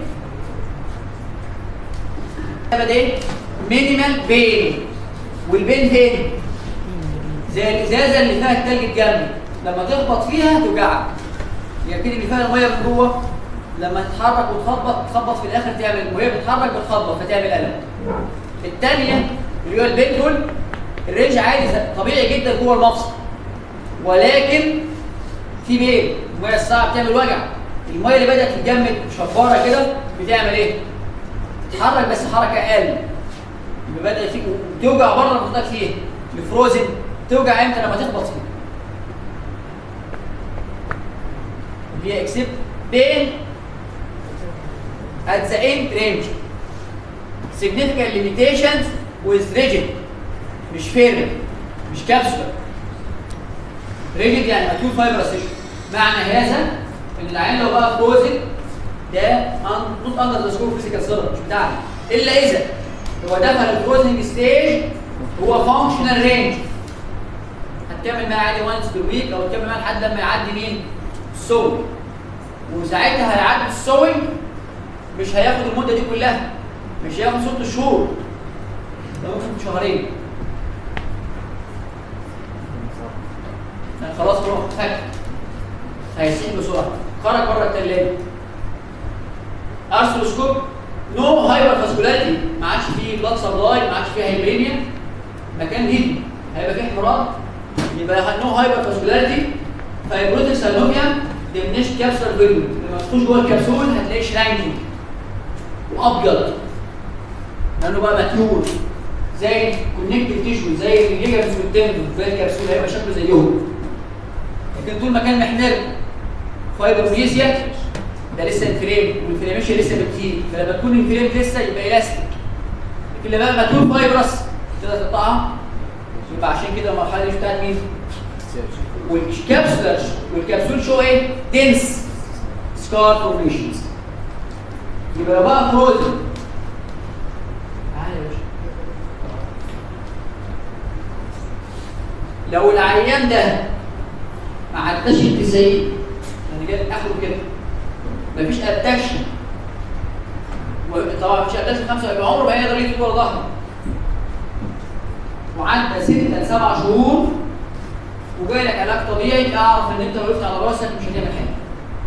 بدا ايه مينيمال بين والبين فين زي الازازه اللي فيها التلج الجامد لما تخبط فيها توجعك هي كده اللي فيها الميه من جوه لما تتحرك وتخبط تخبط في الاخر تعمل وهي بتتحرك بتخبط فتعمل الم الثانيه اللي هو البنتول الرينج عادي طبيعي جدا جوه المفصل ولكن في بين الميه الصعبه بتعمل وجع الميه اللي بدات تتجمد شفاره كده بتعمل ايه؟ تتحرك بس حركه اقل يبقى بدا فيك وتوجع بره لما تحطك فيه الفروزن توجع امتى لما تخبط فيه هي اكسبت بين at the end range significant limitations with rigid مش فيرم مش كابسولر ريجيد يعني ماتيور فايبرس تيشو معنى هذا ان العين لو بقى فروزن ده نوت اندر ذا سكور فيزيكال سيرم مش بتاعنا الا اذا هو دخل الفروزنج ستيج هو فانكشنال رينج هتكمل معاه عادي وانس بير ويك او تكمل معاه لحد لما يعدي مين؟ السوينج وساعتها هيعدي السوينج مش هياخد المده دي كلها مش هياخد ست شهور ده ممكن شهرين يعني خلاص هو فك هيسيح بسرعه خرج بره الثلاجه ارثروسكوب نو هايبر فاسكولاريتي ما عادش فيه بلاد سبلاي ما عادش فيه هايبرينيا مكان هيدي هيبقى فيه احمرار يبقى نو هايبر فاسكولاريتي فايبروتيك سالوميا دمنش كابسول فيديو لما تخش جوه الكبسول هتلاقي شرانكينج وابيض لانه بقى ماتيور زي الكونكتيف تيشو زي الليجامنتس والتندون زي الكبسول هيبقى شكله زيهم لكن طول ما كان محمر فايبروميزيا ده لسه انفلام والانفلاميشن لسه بتزيد فلما تكون الانفلام لسه يبقى الاستيك لكن لما بقى ماتيور فايبرس تقدر تقطعها يبقى عشان كده المرحله دي بتاعت مين؟ والكبسول والكبسول شو ايه؟ دنس سكار فورميشنز يبقى بقى فروزن تعالى يا باشا لو العيان ده ما عداش ال 90 انا جاي اخد كده مفيش ادكشن طبعا مفيش ادكشن 5 يبقى عمره ما هيقدر يجي ورا ظهره وعدى 6 ل 7 شهور وجاي لك علاج طبيعي اعرف ان انت لو وقفت على راسك مش هتعمل حاجه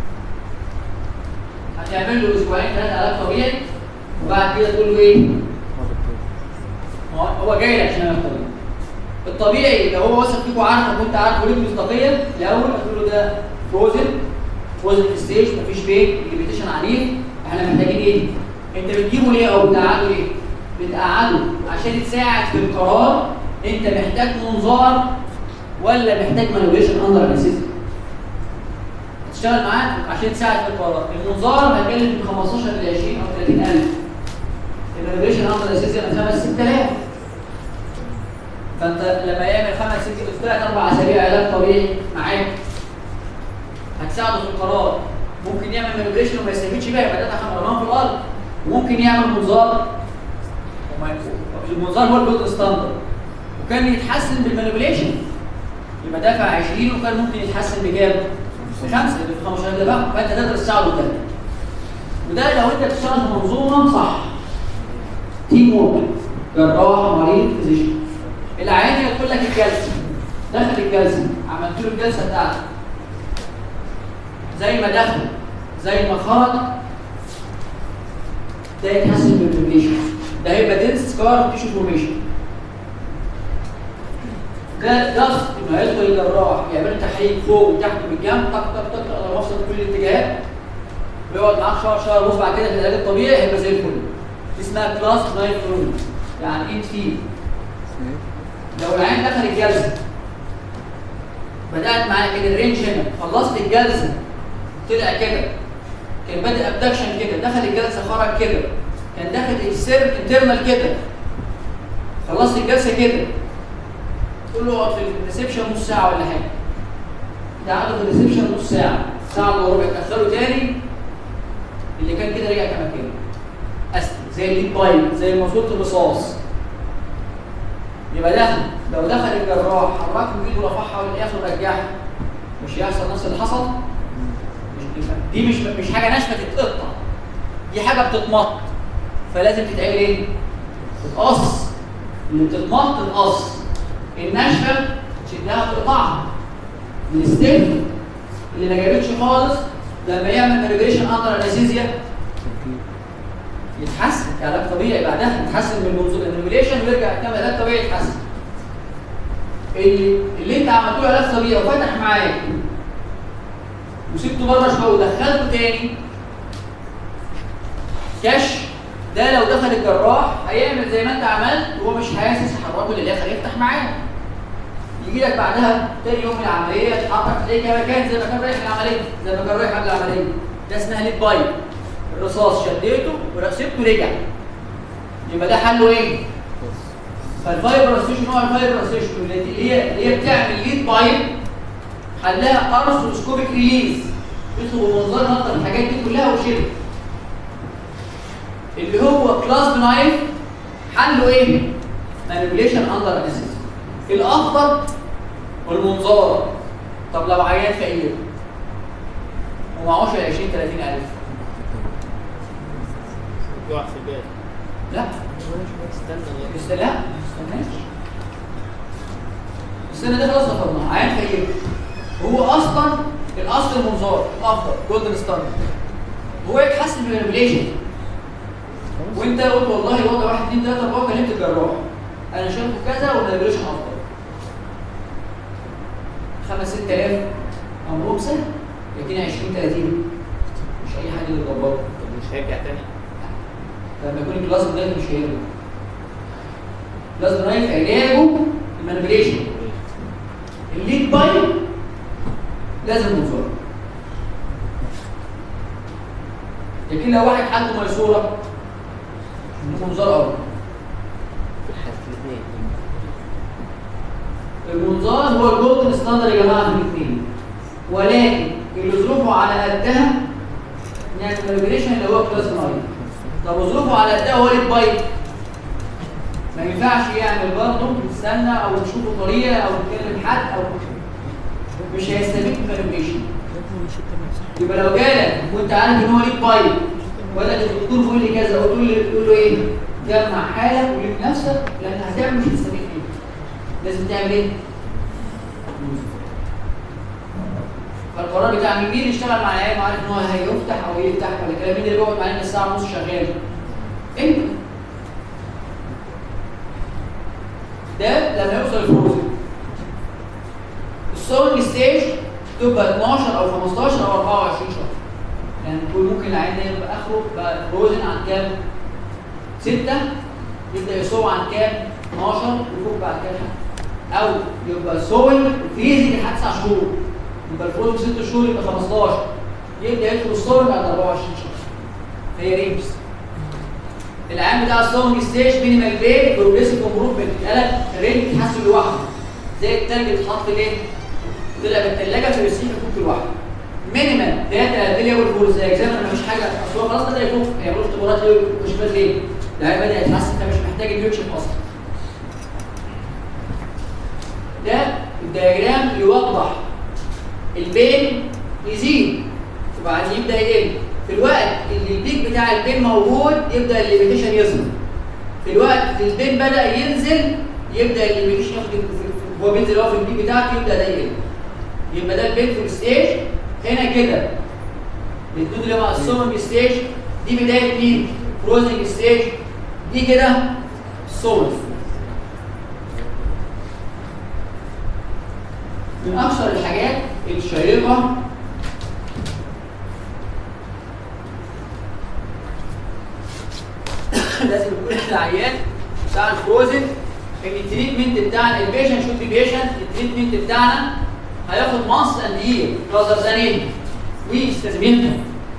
هتعمل له اسبوعين ثلاثه علاج طبيعي وبعد كده تقول له ايه؟ هو هو جاي لك عشان علاج طبيعي الطبيعي لو هو واثق فيكم عارفك وانت عارف وليك مصداقيه الاول هتقول له ده فروزن فروزن ستيج مفيش بين ليميتيشن عنيف احنا محتاجين ايه؟ انت بتجيبه ليه او بتقعده ليه؟ بتقعده عشان تساعد في القرار انت محتاج منظار ولا محتاج مانوبيشن اندر انستيزيا تشتغل معاه عشان تساعد في القرار المنظار هيكلف من 15 ل 20 او 30000 المانوبيشن اندر انستيزيا من 5 6000 فانت لما يعمل خمس ست ثلاث اربع اسابيع علاج طبيعي معاك هتساعده في القرار ممكن يعمل مانيبيوليشن وما يستفيدش بيها يبقى ده حمرمان في الارض وممكن يعمل منظار وما يكون- المنظار هو الجزء ستاندرد وكان يتحسن بالمانيبيوليشن يبقى دافع 20 وكان ممكن يتحسن بكام؟ بخمسه يبقى في 15000 دفع فانت تقدر تساعده ده وده لو انت بتشتغل في منظومه صح تيم وورك جراح مريض فيزيشن العيان يدخل لك الجلسه دخل الجلسه عملت له الجلسه بتاعته زي ما دخل زي ما خرج ده يتحسن بالفورميشن ده هيبقى دنس سكار تيشو فورميشن ده ضغط انه هيدخل الجراح يعمل تحريك فوق وتحت بالجنب طق طق طق على مفصل كل الاتجاهات ويقعد معاك شهر شهر ونص بعد كده في العلاج الطبيعي هيبقى زي الفل دي اسمها كلاس 9 فلويد يعني انت فيه لو العين دخل الجلسه بدات معايا كده الرينج هنا خلصت الجلسه طلع كده كان بادئ ابدكشن كده دخل الجلسه خرج كده كان داخل السير انترنال كده خلصت الجلسه كده تقول له اقعد في الريسبشن نص ساعه ولا حاجه تقعدوا في الريسبشن نص ساعه ساعه الا ربع تاخره تاني اللي كان كده رجع كمكانه اسد زي الليد بايب زي ماسوره الرصاص يبقى ده لو دخل الجراح حركه بايده ورفعها والاخر رجعها مش هيحصل نفس اللي حصل مش دي مش مش حاجه ناشفه تتقطع دي حاجه بتتمط فلازم تتعمل ايه؟ تتقص اللي بتتمط تتقص الناشفه تشدها وتقطعها الستيف اللي ما جابتش خالص لما يعمل مانيبيشن اندر انستيزيا يتحسن كعلاج طبيعي بعدها يتحسن من منظور المانيبيوليشن ويرجع يكمل علاج طبيعي يتحسن اللي, اللي انت عملته له علاج طبيعي وفتح معاك وسبته بره شويه ودخلته تاني كش ده لو دخل الجراح هيعمل زي ما انت عملت وهو مش حاسس يحركه للاخر يفتح معاه يجي لك بعدها تاني يوم من العمليه تحرك تلاقيه كما كان زي ما كان رايح العمليه زي ما كان رايح قبل العمليه ده اسمها ليد بايب الرصاص شديته وسبته رجع يبقى ده حله ايه؟ فالفايبرستيشن نوع الفايبرستيشن اللي هي اللي هي بتعمل ليد بايب حلها ارثروسكوبيك ريليز يطلبوا منظرها اكتر الحاجات دي كلها وشبه اللي هو كلاس نايف حله ايه؟ مانيبيوليشن اندر انستيزيا الافضل والمنظار طب لو عيان فقير ومعهوش ال 20 30 الف يقع في البيت لا استنى لسه لا ما استناش السنه دي خلاص رفضناها عيان فقير هو اصلا الاصل المنظار الافضل جولدن ستاندرد هو يتحسن بالريفليشن وانت قلت والله وضع واحد اثنين ثلاثه اربعه كلمت الجراح انا شايفه كذا والريفليشن افضل خمس ست الاف امرهم سهل لكن 20 30 مش اي حد اللي يدبره طب مش هيرجع تاني لما يكون الكلاس نايف مش هيرجع كلاس نايف علاجه المانيبيوليشن الليد بايب لازم منظار لكن لو واحد حالته ميسوره المنظار افضل في الحالة الاثنين المنظار هو الجولدن ستاندرد يا جماعه في الاثنين ولكن اللي ظروفه على قدها يعني المانيبيوليشن اللي هو كلاس نايف طب وظروفه على قدها هو ليد بايب ما ينفعش يعمل برضه نستنى او نشوفه طريقه او نكلم حد او مش هيستفيد من المانيبيوليشن يبقى لو جالك وانت عارف ان هو ليك بايب ولا الدكتور بيقول لي كذا وتقول له تقول له ايه؟ جمع حالك وليك نفسك لان هتعمل مش هتستفيد فيه لازم تعمل ايه؟ فالقرار بتاع مين مين يشتغل مع العيال وعارف ان هو هيفتح او يفتح ولا كلام مين اللي بيقعد معانا الساعه ونص شغال؟ انت ده لما يوصل الفروز السولنج ستيج تبقى 12 او 15 او 24 شهر يعني كل ممكن العين ده يبقى اخره بقى فروزن عن كام؟ 6 يبدا يسوى عن كام؟ 12 وفوق بعد كام؟ او يبقى سوي فريزنج لحد 9 شهور يبقى الفروزن 6 شهور يبقى 15 يبدا يدخل السوي بعد 24 شهر فهي رينجز العام بتاع السونج ستيج مينيمال بين بروجريسيف امبروفمنت القلم الرينج بيتحسن لوحده زي التلج اللي اتحط ليه؟ طلع من الثلاجه في الرسيف يفك لوحده مينيمال داتا افيلابل فور ذا اكزامنر مفيش حاجه اصل هو خلاص بدا يفك هيعملوا اختبارات ليه وكشفات ليه؟ العيان بدا يتحسن فمش محتاج انه يكشف اصلا ده الدياجرام يوضح البين يزيد وبعدين يبدا يقل في الوقت اللي البيك بتاع البين موجود يبدا الليميتيشن يظهر في الوقت اللي البين بدا ينزل يبدا الليميتيشن ياخد هو بينزل هو في البيك بتاعته يبدا ده يقل يبقى ده البين في الستيج هنا كده الدود اللي مع السومنج ستيج دي بدايه مين؟ فروزنج ستيج دي كده سولز من اكثر الحاجات الشيقه لازم يكون العيان بتاع الفروزن ان التريتمنت بتاعنا البيشنت شوت بيشنت التريتمنت بتاعنا هياخد مانث اند يير راذر ذان ايه ويكس لازم ينفع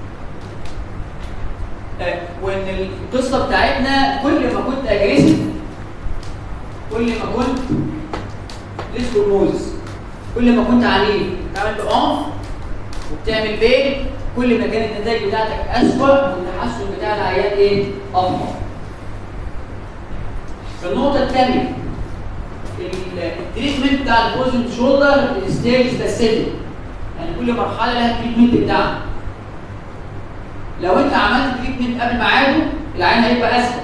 وان القصه بتاعتنا كل ما كنت اجريسيف كل ما كنت ليس بروجنوزس كل ما كنت عنيف بتعمل بعنف وبتعمل بين كل ما كانت النتائج بتاعتك اسوء والتحسن بتاع العيان ايه؟ افضل. النقطة الثانية التريتمنت بتاع البوزن شولدر ستيج سبيسيفيك يعني كل مرحلة لها التريتمنت بتاعها. لو انت عملت تريتمنت قبل ميعاده العيان هيبقى اسهل.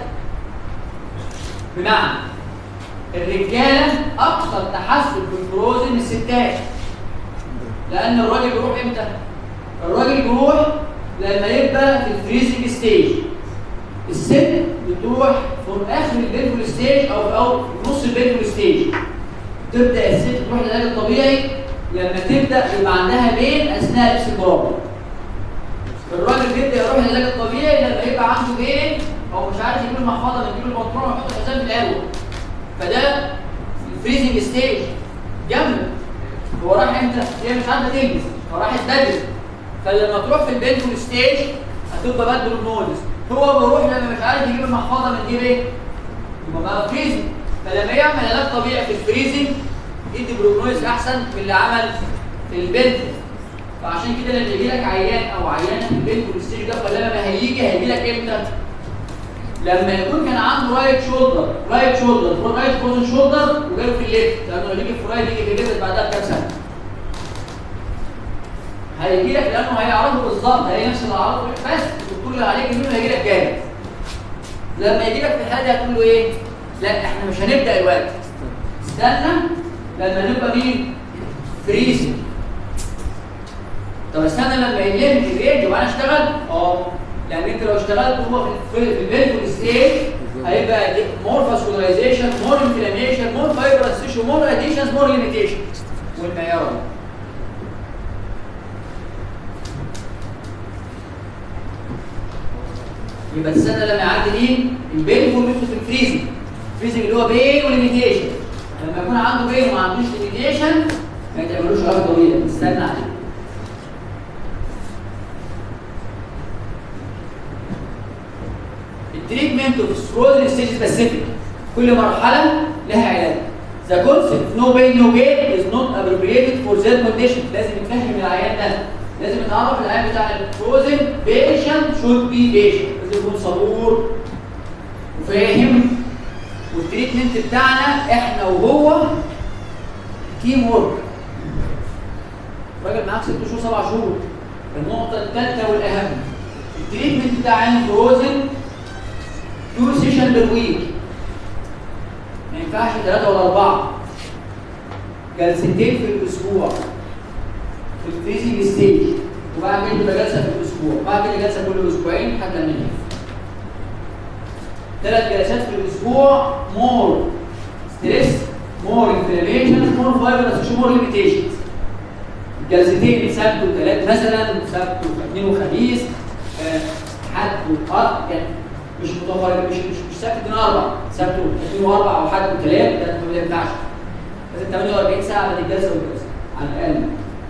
بمعنى الرجالة أكثر تحسن في الفروزن من الستات. لأن الراجل بيروح إمتى؟ الراجل بيروح لما يبقى في الفريزنج ستيج الست بتروح في اخر البينفول ستيج او في او في نص البينفول ستيج تبدا الست تروح للعلاج الطبيعي لما تبدا يبقى عندها بين اثناء لبس البرابر الراجل بيبدا يروح للعلاج الطبيعي لما يبقى عنده بين او مش عارف يجيب المحفظه من يجيب البنطلون ويحط الحزام في القهوه فده الفريزنج ستيج جنبه هو راح امتى؟ هي مش عارفه تلبس فراحت بدري فلما تروح في البينفول ستيج هتبقى باد بروجنوزس هو بيروح لما مش عارف يجيب المحفظه من جيب ايه؟ يبقى بقى فريزنج فلما يعمل علاج طبيعي في الفريزنج يدي بروجنوز احسن من اللي عمل في البينفول فعشان كده لما يجي لك عيان او عيانه في البينفول ستيج ده فلما هيجي هيجي لك امتى؟ لما يكون كان عنده رايت شولدر رايت شولدر رايت فروزن شولدر وجاله في الليفت لانه لما يجي في رايت يجي في الليفت بعدها بكام سنه هيجي لك لانه هيعرضه بالظبط هي نفس الاعراض بس الدكتور اللي عليك يقول له هيجي لك جامد لما يجي لك في الحاله دي هتقول له ايه؟ لا احنا مش هنبدا دلوقتي استنى لما نبقى مين؟ فريزنج طب استنى لما يلم الرينج وانا اشتغل اه يعني انت لو اشتغلت هو في في البيلفول ستيج هيبقى مور فاسكولايزيشن مور انفلاميشن مور فايبرس تيشو مور اديشنز مور ليميتيشن والمعيار ده يبقى تستنى لما يعدي مين؟ البين يدخل في الفريزنج الفريزنج اللي هو بين وليميتيشن لما يكون عنده بين وما عندوش ليميتيشن ما يتعملوش علاج طويله تستنى عليه التريتمنت اوف سكرول ستيج سبيسيفيك كل مرحله لها علاج The concept no pain no gain is not appropriated for their condition لازم نفهم العيان ده لازم نعرف العيان بتاع الفروزن patient should be patient لازم يكون صبور وفاهم والتريتمنت بتاعنا احنا وهو تيم ورك الراجل معاك ست شهور سبع شهور النقطة الثالثة والأهم التريتمنت بتاع عين فروزن تو سيشن بير ويك ما ينفعش ثلاثة ولا أربعة جلستين في الأسبوع في الفريزنج ستيج وبعد كده تبقى جلسة في الأسبوع وبعد كده جلسة كل أسبوعين لحد لما ينفع ثلاث جلسات في الأسبوع مور ستريس مور انفلاميشن مور فايبرس مور ليميتيشنز جلستين سبت وثلاث مثلا سبت واثنين وخميس آه، حد واربع يعني مش متفرق مش مش مش سبت اثنين اربع سبت واثنين واربع او حد وثلاث ده ما ينفعش لازم 48 ساعه بين الجلسه والجلسه على الاقل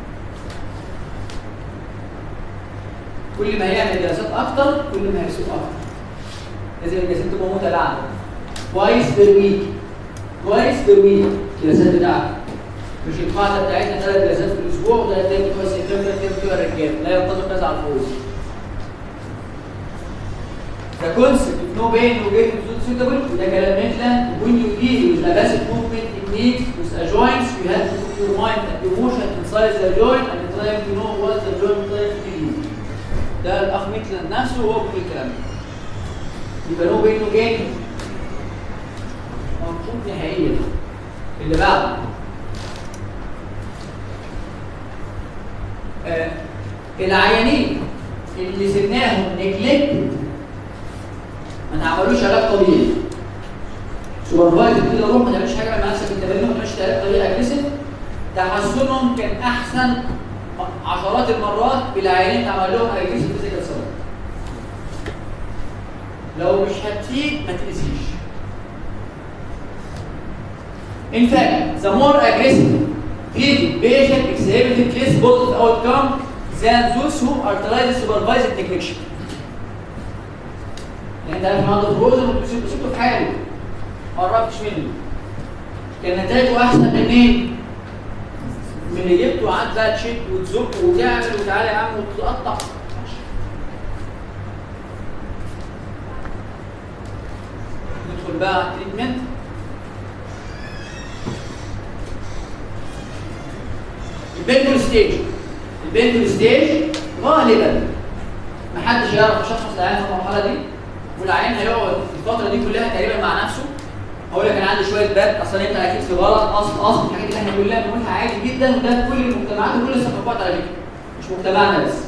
كل ما هيعمل جلسات اكتر كل ما هيسوق اكتر لازم الجلسات تبقى متلاعبه كويس بير ويك كويس بير ويك الجلسات بتاعتك مش القاعده بتاعتنا ثلاث جلسات في الاسبوع وده تاني بتوع الستات ده تاني بتوع الرجاله لا ينتظر كذا على الفوز The concept of no pain no gain is not suitable وده كلام ميتلاند when you deal with a basic movement techniques with a joints you have to put your mind and emotion inside the joint and try to know what the joint trying to tell you ده الاخ ميتلاند نفسه هو بيقول الكلام ده يبقى نو بين نو جين مفروض نهائيا اللي بعده آه العيانين اللي سبناهم نجلكتد ما تعملوش علاج طبيعي سوبرفايزر كده روح ما تعملش حاجه مع نفسك انت ما تعملش علاج طبيعي اجريسيف تحسنهم كان احسن عشرات المرات بالعيانين اللي عمل لهم اجريسيف فيزيكال ثيرابي لو مش هتفيد ما تأذيش. In fact, the more aggressive treated patient exhibited less positive outcome than those who utilize supervised neglection. يعني انت عارف النهارده فروزن وسبته في حاله ما قربتش منه. كان نتائجه احسن من مين؟ من اللي جبته وقعدت بقى تشد وتزق وتعمل وتعالى يا عم وتقطع ندخل بقى على التريتمنت البنتول ستيج البنتول ستيج غالبا محدش يعرف يشخص العيان في المرحله دي والعيان هيقعد الفتره دي كلها تقريبا مع نفسه هقول لك انا عندي شويه برد اصل انت اكيد في غلط اصل اصل الحاجات اللي احنا بنقولها بنقولها عادي جدا وده في كل المجتمعات وكل الثقافات على فكره مش مجتمعنا بس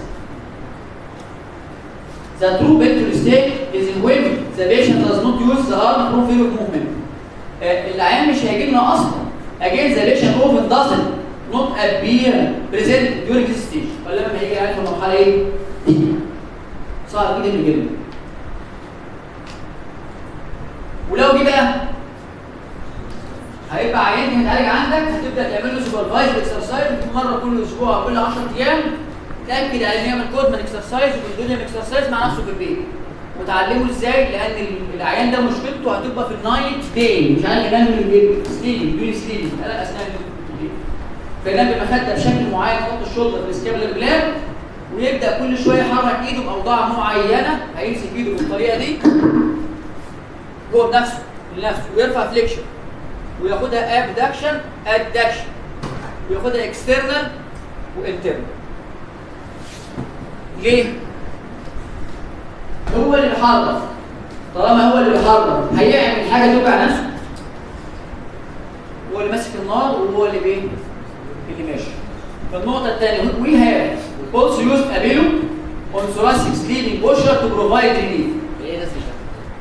The true mental state is in when the patient does not use the arm through fear of movement. آه، العيان مش هيجي لنا اصلا. Again the lesion often doesn't not appear present during this stage. ولا لما هيجي العيان في المرحله ايه؟ دي. صعب جدا يجي لنا. ولو جه بقى هيبقى عيان هيتعالج عندك هتبدا تعمل له سوبرفايز اكسرسايز مره كل اسبوع أو كل 10 ايام تاكد على ان يعمل كود من اكسرسايز وبالدنيا اكسرسايز مع نفسه في البيت وتعلمه ازاي لان ال- العيان ده مشكلته هتبقى في النايت داي مش عارف ينام من سليبنج دون سليبنج لا اثناء الليل فينام بمخده بشكل معين يحط الشولدر في السكابلر بلان ويبدا كل شويه يحرك ايده باوضاع معينه هيمسك ايده بالطريقه دي هو بنفسه لنفسه ويرفع فليكشن وياخدها ابدكشن ادكشن وياخدها اكسترنال وانترنال ليه؟ هو اللي بيحرك طالما هو اللي بيحرك هيعمل حاجه توجع نفسه هو اللي ماسك النار وهو اللي بيه اللي ماشي فالنقطه الثانيه وي هاف also used a pillow on thoracic sleeping posture to provide relief ايه ناس مش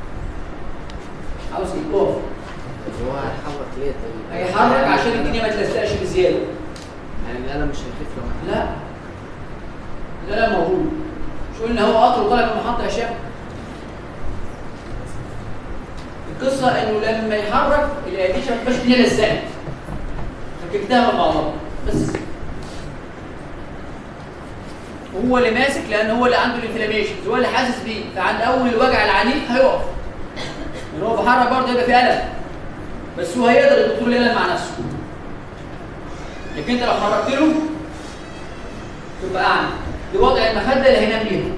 عاوز ايه؟ اقف هو هيحرك ليه طيب؟ هيحرك عشان الدنيا ما تلزقش بزياده يعني القلم مش هيخف لو لا لا لا موجود مش قلنا هو قطر وطالع من محطه هشام القصه انه لما يحرك الاديشه ما تبقاش الدنيا لزقت فككتها من بعضها بس هو اللي ماسك لان هو اللي عنده الانفلاميشن هو اللي حاسس بيه فعند اول الوجع العنيف هيقف لان هو بيحرك برضه يبقى في الم بس هو هيقدر الدكتور الالم مع نفسه لكن انت لو حركت له تبقى اعمى دي وضع المخده اللي هينام بيها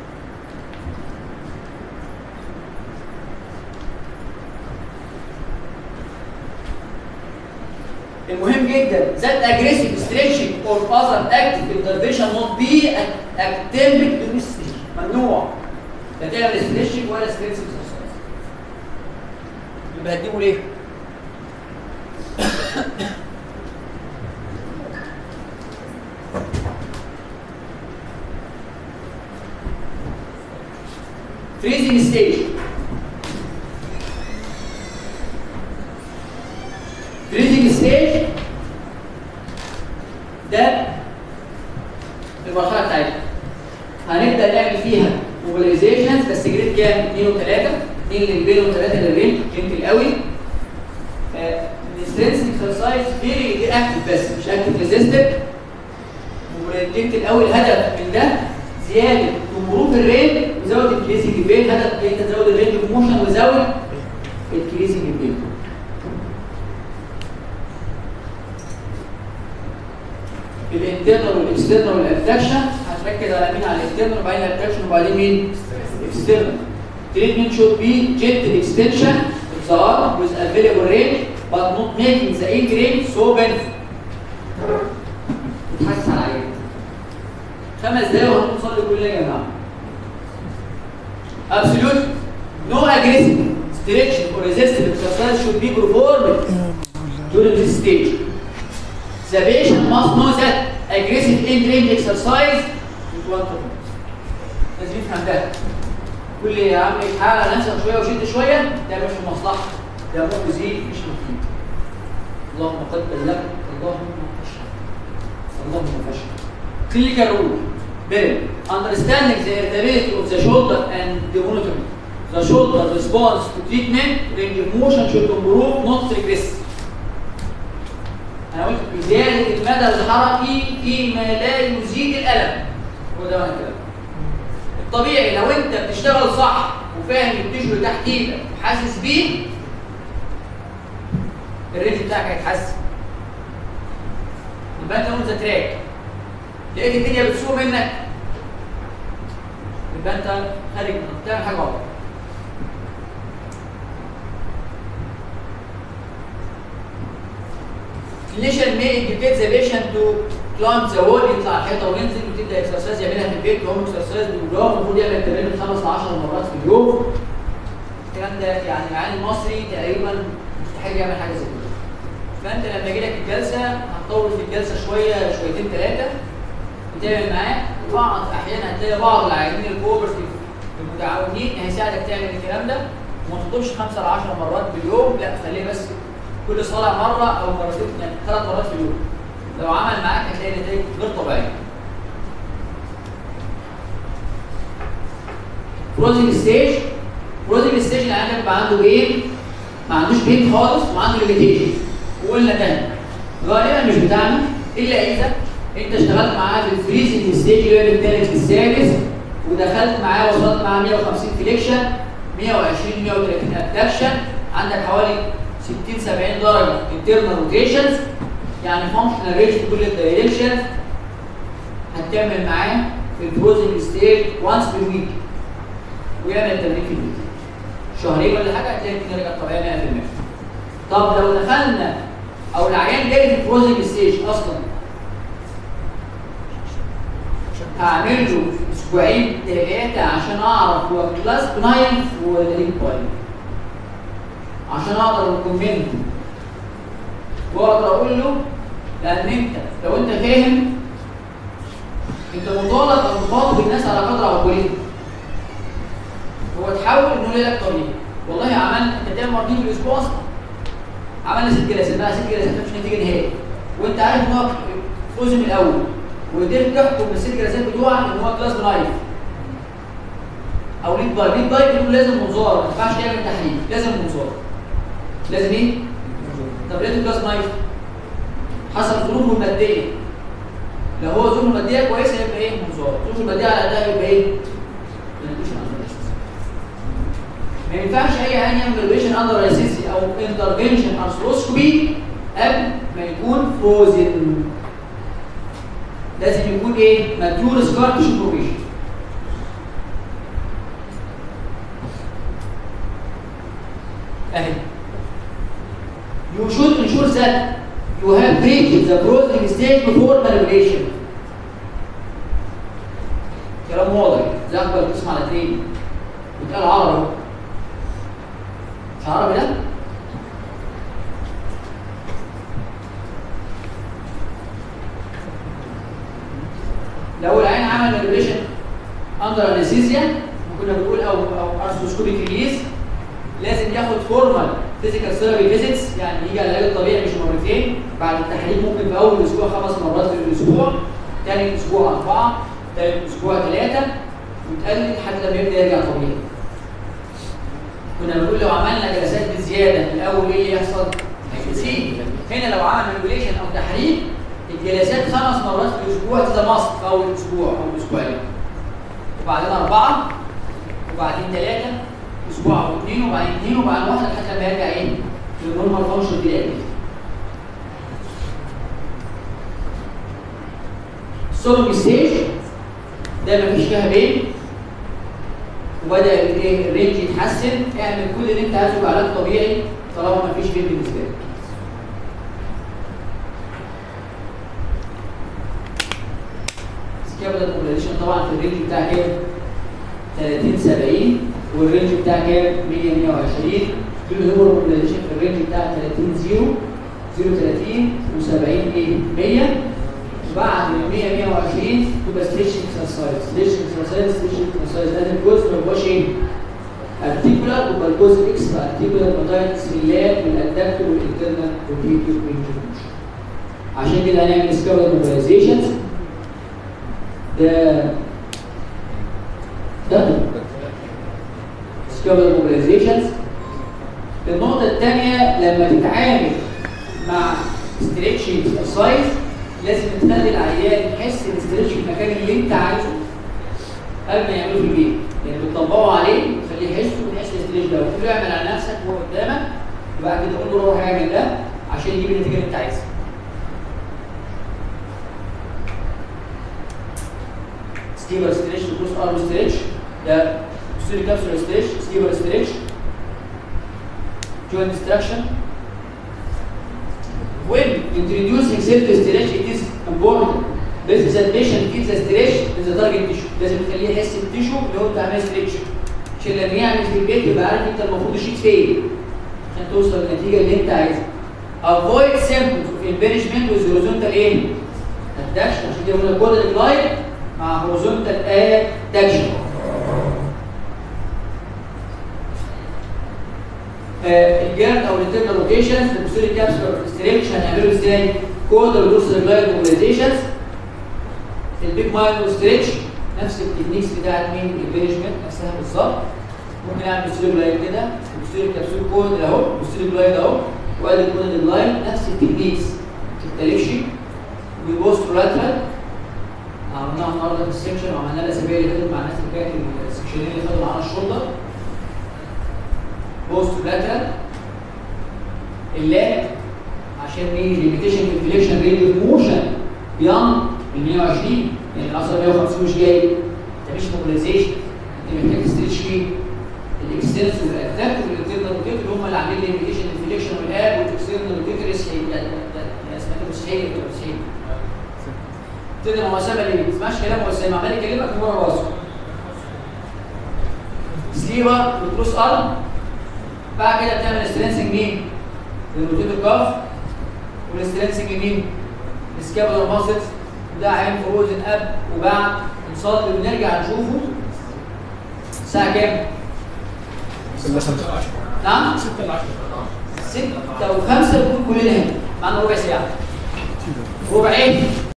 المهم جدا that aggressive stretching or other active intervention not be attempted during stretching ممنوع لا تعمل stretching ولا stretching exercise يبقى هتجيبه ليه؟ freezing stage freezing stage ده فيها موبيلايزيشنز بس جريد كام 2 و3 2 للبين و3 للرين جنتل قوي السترينث اكسرسايز فيري اكتف بس مش اكتف ريزيستنت وجنتل قوي الهدف من ده زياده جمهور الرين وزود الكريزنج بين هدف ان انت تزود الرينج اوف موشن وزود الكريزنج بين الانترنال والاكسترنال والابدكشن هتركز على مين على الانترنال وبعدين الابدكشن وبعدين مين external treatment should be gentle extension of the arm with available range but not making the end range so painful تحس على عينك خمس دقايق وهنوصل لكل يا جماعه absolute no aggressive stretching or resistive exercise should be performed during this stage the patient must know that aggressive end range exercise is one to لازم يفهم ده كل يا عم اتحقق على نفسك شويه وشد شويه ده مش في مصلحتك ده مؤذي مش مفيد اللهم قد بلغت اللهم فشل اللهم فشل clinical rule Very. Understanding the irritability of the shoulder and the monitoring. The shoulder response to treatment, range of motion should improve, not regress. أنا قلت زيادة المدى الحركي فيما لا يزيد الألم. هو ده معنى الكلام. الطبيعي لو أنت بتشتغل صح وفاهم التشو اللي تحت إيدك وحاسس بيه الرينج بتاعك هيتحسن. يبقى أنت اون ذا تراك. لقيت الدنيا بتسوق منك يبقى انت خارج بتعمل حاجه غلط clinician may educate the patient to climb the wall يطلع الحيطه وينزل وتبدا اكسرسايز يعملها في البيت هوم اكسرسايز بالجرام المفروض يعمل تمرين من خمس ل 10 مرات في اليوم الكلام ده يعني العيان المصري تقريبا مستحيل يعمل حاجه زي كده فانت لما يجي لك الجلسه هتطول في الجلسه شويه شويتين ثلاثه بتعمل معاه بعض احيانا هتلاقي بعض العيانين الكوبرتيف المتعاونين هيساعدك تعمل الكلام ده وما تطلبش 5 ل 10 مرات باليوم لا خليه بس كل صلاه مره او مرتين يعني ثلاث مرات في اليوم لو عمل معاك هتلاقي نتائج غير طبيعيه كلوزنج ستيج كلوزنج ستيج اللي عندك بيبقى عنده بين ما عندوش بين خالص وعنده ليميتيشن وقلنا تاني غالبا مش بتاعنا الا اذا انت اشتغلت معاه في الفريزنج ستيج اللي هو الثالث للسادس ودخلت معاه وصلت معاه 150 فليكشن 120 130 ابدكشن عندك حوالي 60 70 درجه انترنال روتيشنز يعني فانكشنال ريت في كل الدايركشن هتكمل معاه في الفروزنج ستيج وانس بير ويك ويعمل تمرين في البيت شهرين ولا حاجه هتلاقي الدنيا رجعت طبيعيه 100% طب لو دخلنا او العيان جاي في الفروزنج ستيج اصلا هعمل له اسبوعين ثلاثه عشان اعرف هو كلاس بناين ولا ليك باين عشان اقدر اكومنت واقدر اقول له لان انت لو انت فاهم انت مطالب ان تخاطب الناس على قدر عقولهم هو تحاول انه لك طريق والله عملنا انت بتعمل مرتين في الاسبوع اصلا عملنا ست جلسات بقى ست جلسات مش نتيجه نهائي وانت عارف ان هو فوز من الاول وقدرت تحكم بالست جلسات بتوعك ان هو كلاس نايف او ليد باي ليد باي بيقول لازم منظار ما ينفعش تعمل تحليل لازم منظار لازم ايه؟ طب ليه كلاس نايف؟ حسب ظروفه الماديه لو هو ظروفه الماديه كويسه يبقى ايه منظار ظروفه الماديه على قدها يبقى ايه؟ ما ينفعش اي عين يعمل ريليشن اندر اسيسي او انترفنشن ارثروسكوبي قبل ما يكون فروزن لازم يكون ايه؟ ماتيور سكار تيشو فورميشن اهي You should ensure that you have reached the frozen stage before manipulation. كلام واضح زي اكبر بتسمع على تريننج بيتقال عربي اهو مش عربي ده؟ لو العين عمل مانيبيوليشن اندر انستيزيا كنا بنقول او او ارثروسكوبيك ريليز لازم ياخد فورمال فيزيكال ثيرابي فيزيتس يعني يجي على العلاج الطبيعي مش مرتين بعد التحليل ممكن في اول اسبوع خمس مرات في الاسبوع ثاني اسبوع اربعه ثالث اسبوع ثلاثه وتقلل لحد لما يبدا يرجع طبيعي كنا بنقول لو عملنا جلسات بزياده في الاول ايه اللي يحصل؟ هيزيد هنا لو عمل مانيبيوليشن او تحريك الجلسات خمس مرات في الاسبوع تبقى مصر في اول اسبوع او اسبوعين وبعدين اربعه وبعدين ثلاثه اسبوع او اثنين وبعدين اثنين وبعدين واحده لحد لما يرجع ايه؟ للنورمال فانكشن تلاقي السولوج ستيج ده مفيش فيها بين وبدا الايه الرينج يتحسن اعمل كل اللي انت عايزه بعلاج طبيعي طالما مفيش بين بالنسبه لك سكابلر موبيلايزيشن طبعا في الرينج بتاع كام 30 70 والرينج بتاع كام 100 120 في الهيبر موبيلايزيشن في الرينج بتاع 30 0 0 30 و70 ايه 100 بعد ال 100 120 تبقى ستيشن اكسرسايز ستيشن اكسرسايز ستيشن اكسرسايز لازم الجزء ما يبقاش ايه ارتيكولار يبقى الجزء اكسترا ارتيكولار موتايتس في اللاب والادكتور والانترنال روتيتور رينج عشان كده هنعمل سكابلر موبيلايزيشنز ده ده سكابلر موبيلايزيشنز النقطة الثانية لما تتعامل مع ستريتش اكسرسايز لازم تخلي العيان يحس الاسترتش في المكان اللي انت عايزه قبل ما يعمله في البيت يعني بتطبقه عليه وتخليه يحس ويحس الاسترتش ده وتقول له اعمل على نفسك وهو قدامك وبعد كده تقول له روح اعمل ده عشان يجيب النتيجه اللي انت عايزها ستيبر ستريتش وكروس ارم ستريتش ده ستوري كابسول ستريتش ستيبر ستريتش joint distraction when introducing self stretch it is important بس that patient feels the stretch in the target tissue لازم تخليه يحس بالتيشو اللي هو انت عامل stretch عشان لما يعمل في البيت يبقى عارف انت المفروض تشيك فين عشان توصل للنتيجه اللي انت عايزها avoid symptoms of impingement with horizontal ايه؟ adduction عشان كده قلنا كود لاين مع horizontal adduction الجيرد او الانترنال روتيشنز البوستيري كابسولار ستريتش هنعمله ازاي؟ كودر ودوسر جلايد موبيلايزيشنز البيج مايل ستريتش نفس التكنيكس بتاعت مين البينجمنت نفسها بالظبط ممكن اعمل بوستيري جلايد كده بوستيري كابسول كود اهو بوستيري جلايد اهو وادي كود الجلايد نفس التكنيكس ما تختلفش وبوست لاترال عملناها النهارده في السكشن وعملناها الاسابيع اللي فاتت مع الناس اللي كانت السكشنين اللي خدوا معانا الشولدر بوست لاترال اللات عشان ايه ليميتيشن في الفليكشن ريت اوف موشن بيان ال 120 يعني الاصل 150 مش جاي انت مش موبيلايزيشن انت محتاج تستريتش فين الاكستنس والادابت والانترنال روتيتور اللي هم اللي عاملين ليميتيشن الفليكشن والاب والاكسترنال روتيتور يسحب يعني اسمها مستحيل ولا مستحيل تقدر مواسمه ليه؟ ما تسمعش كلام مواسمه عمال يكلمك من ورا راسه سليبر وتروس ارم بعد كده بتعمل سترينسنج مين؟ للروتيتور كاف والسترينسنج مين؟ السكابولار ماسلز وده عين فروزن اب وبعد نصلي ونرجع نشوفه الساعة كام؟ نعم؟ 6 ل 10 ستة وخمسة نكون كلنا هنا معانا ربع ساعة ربع ايه؟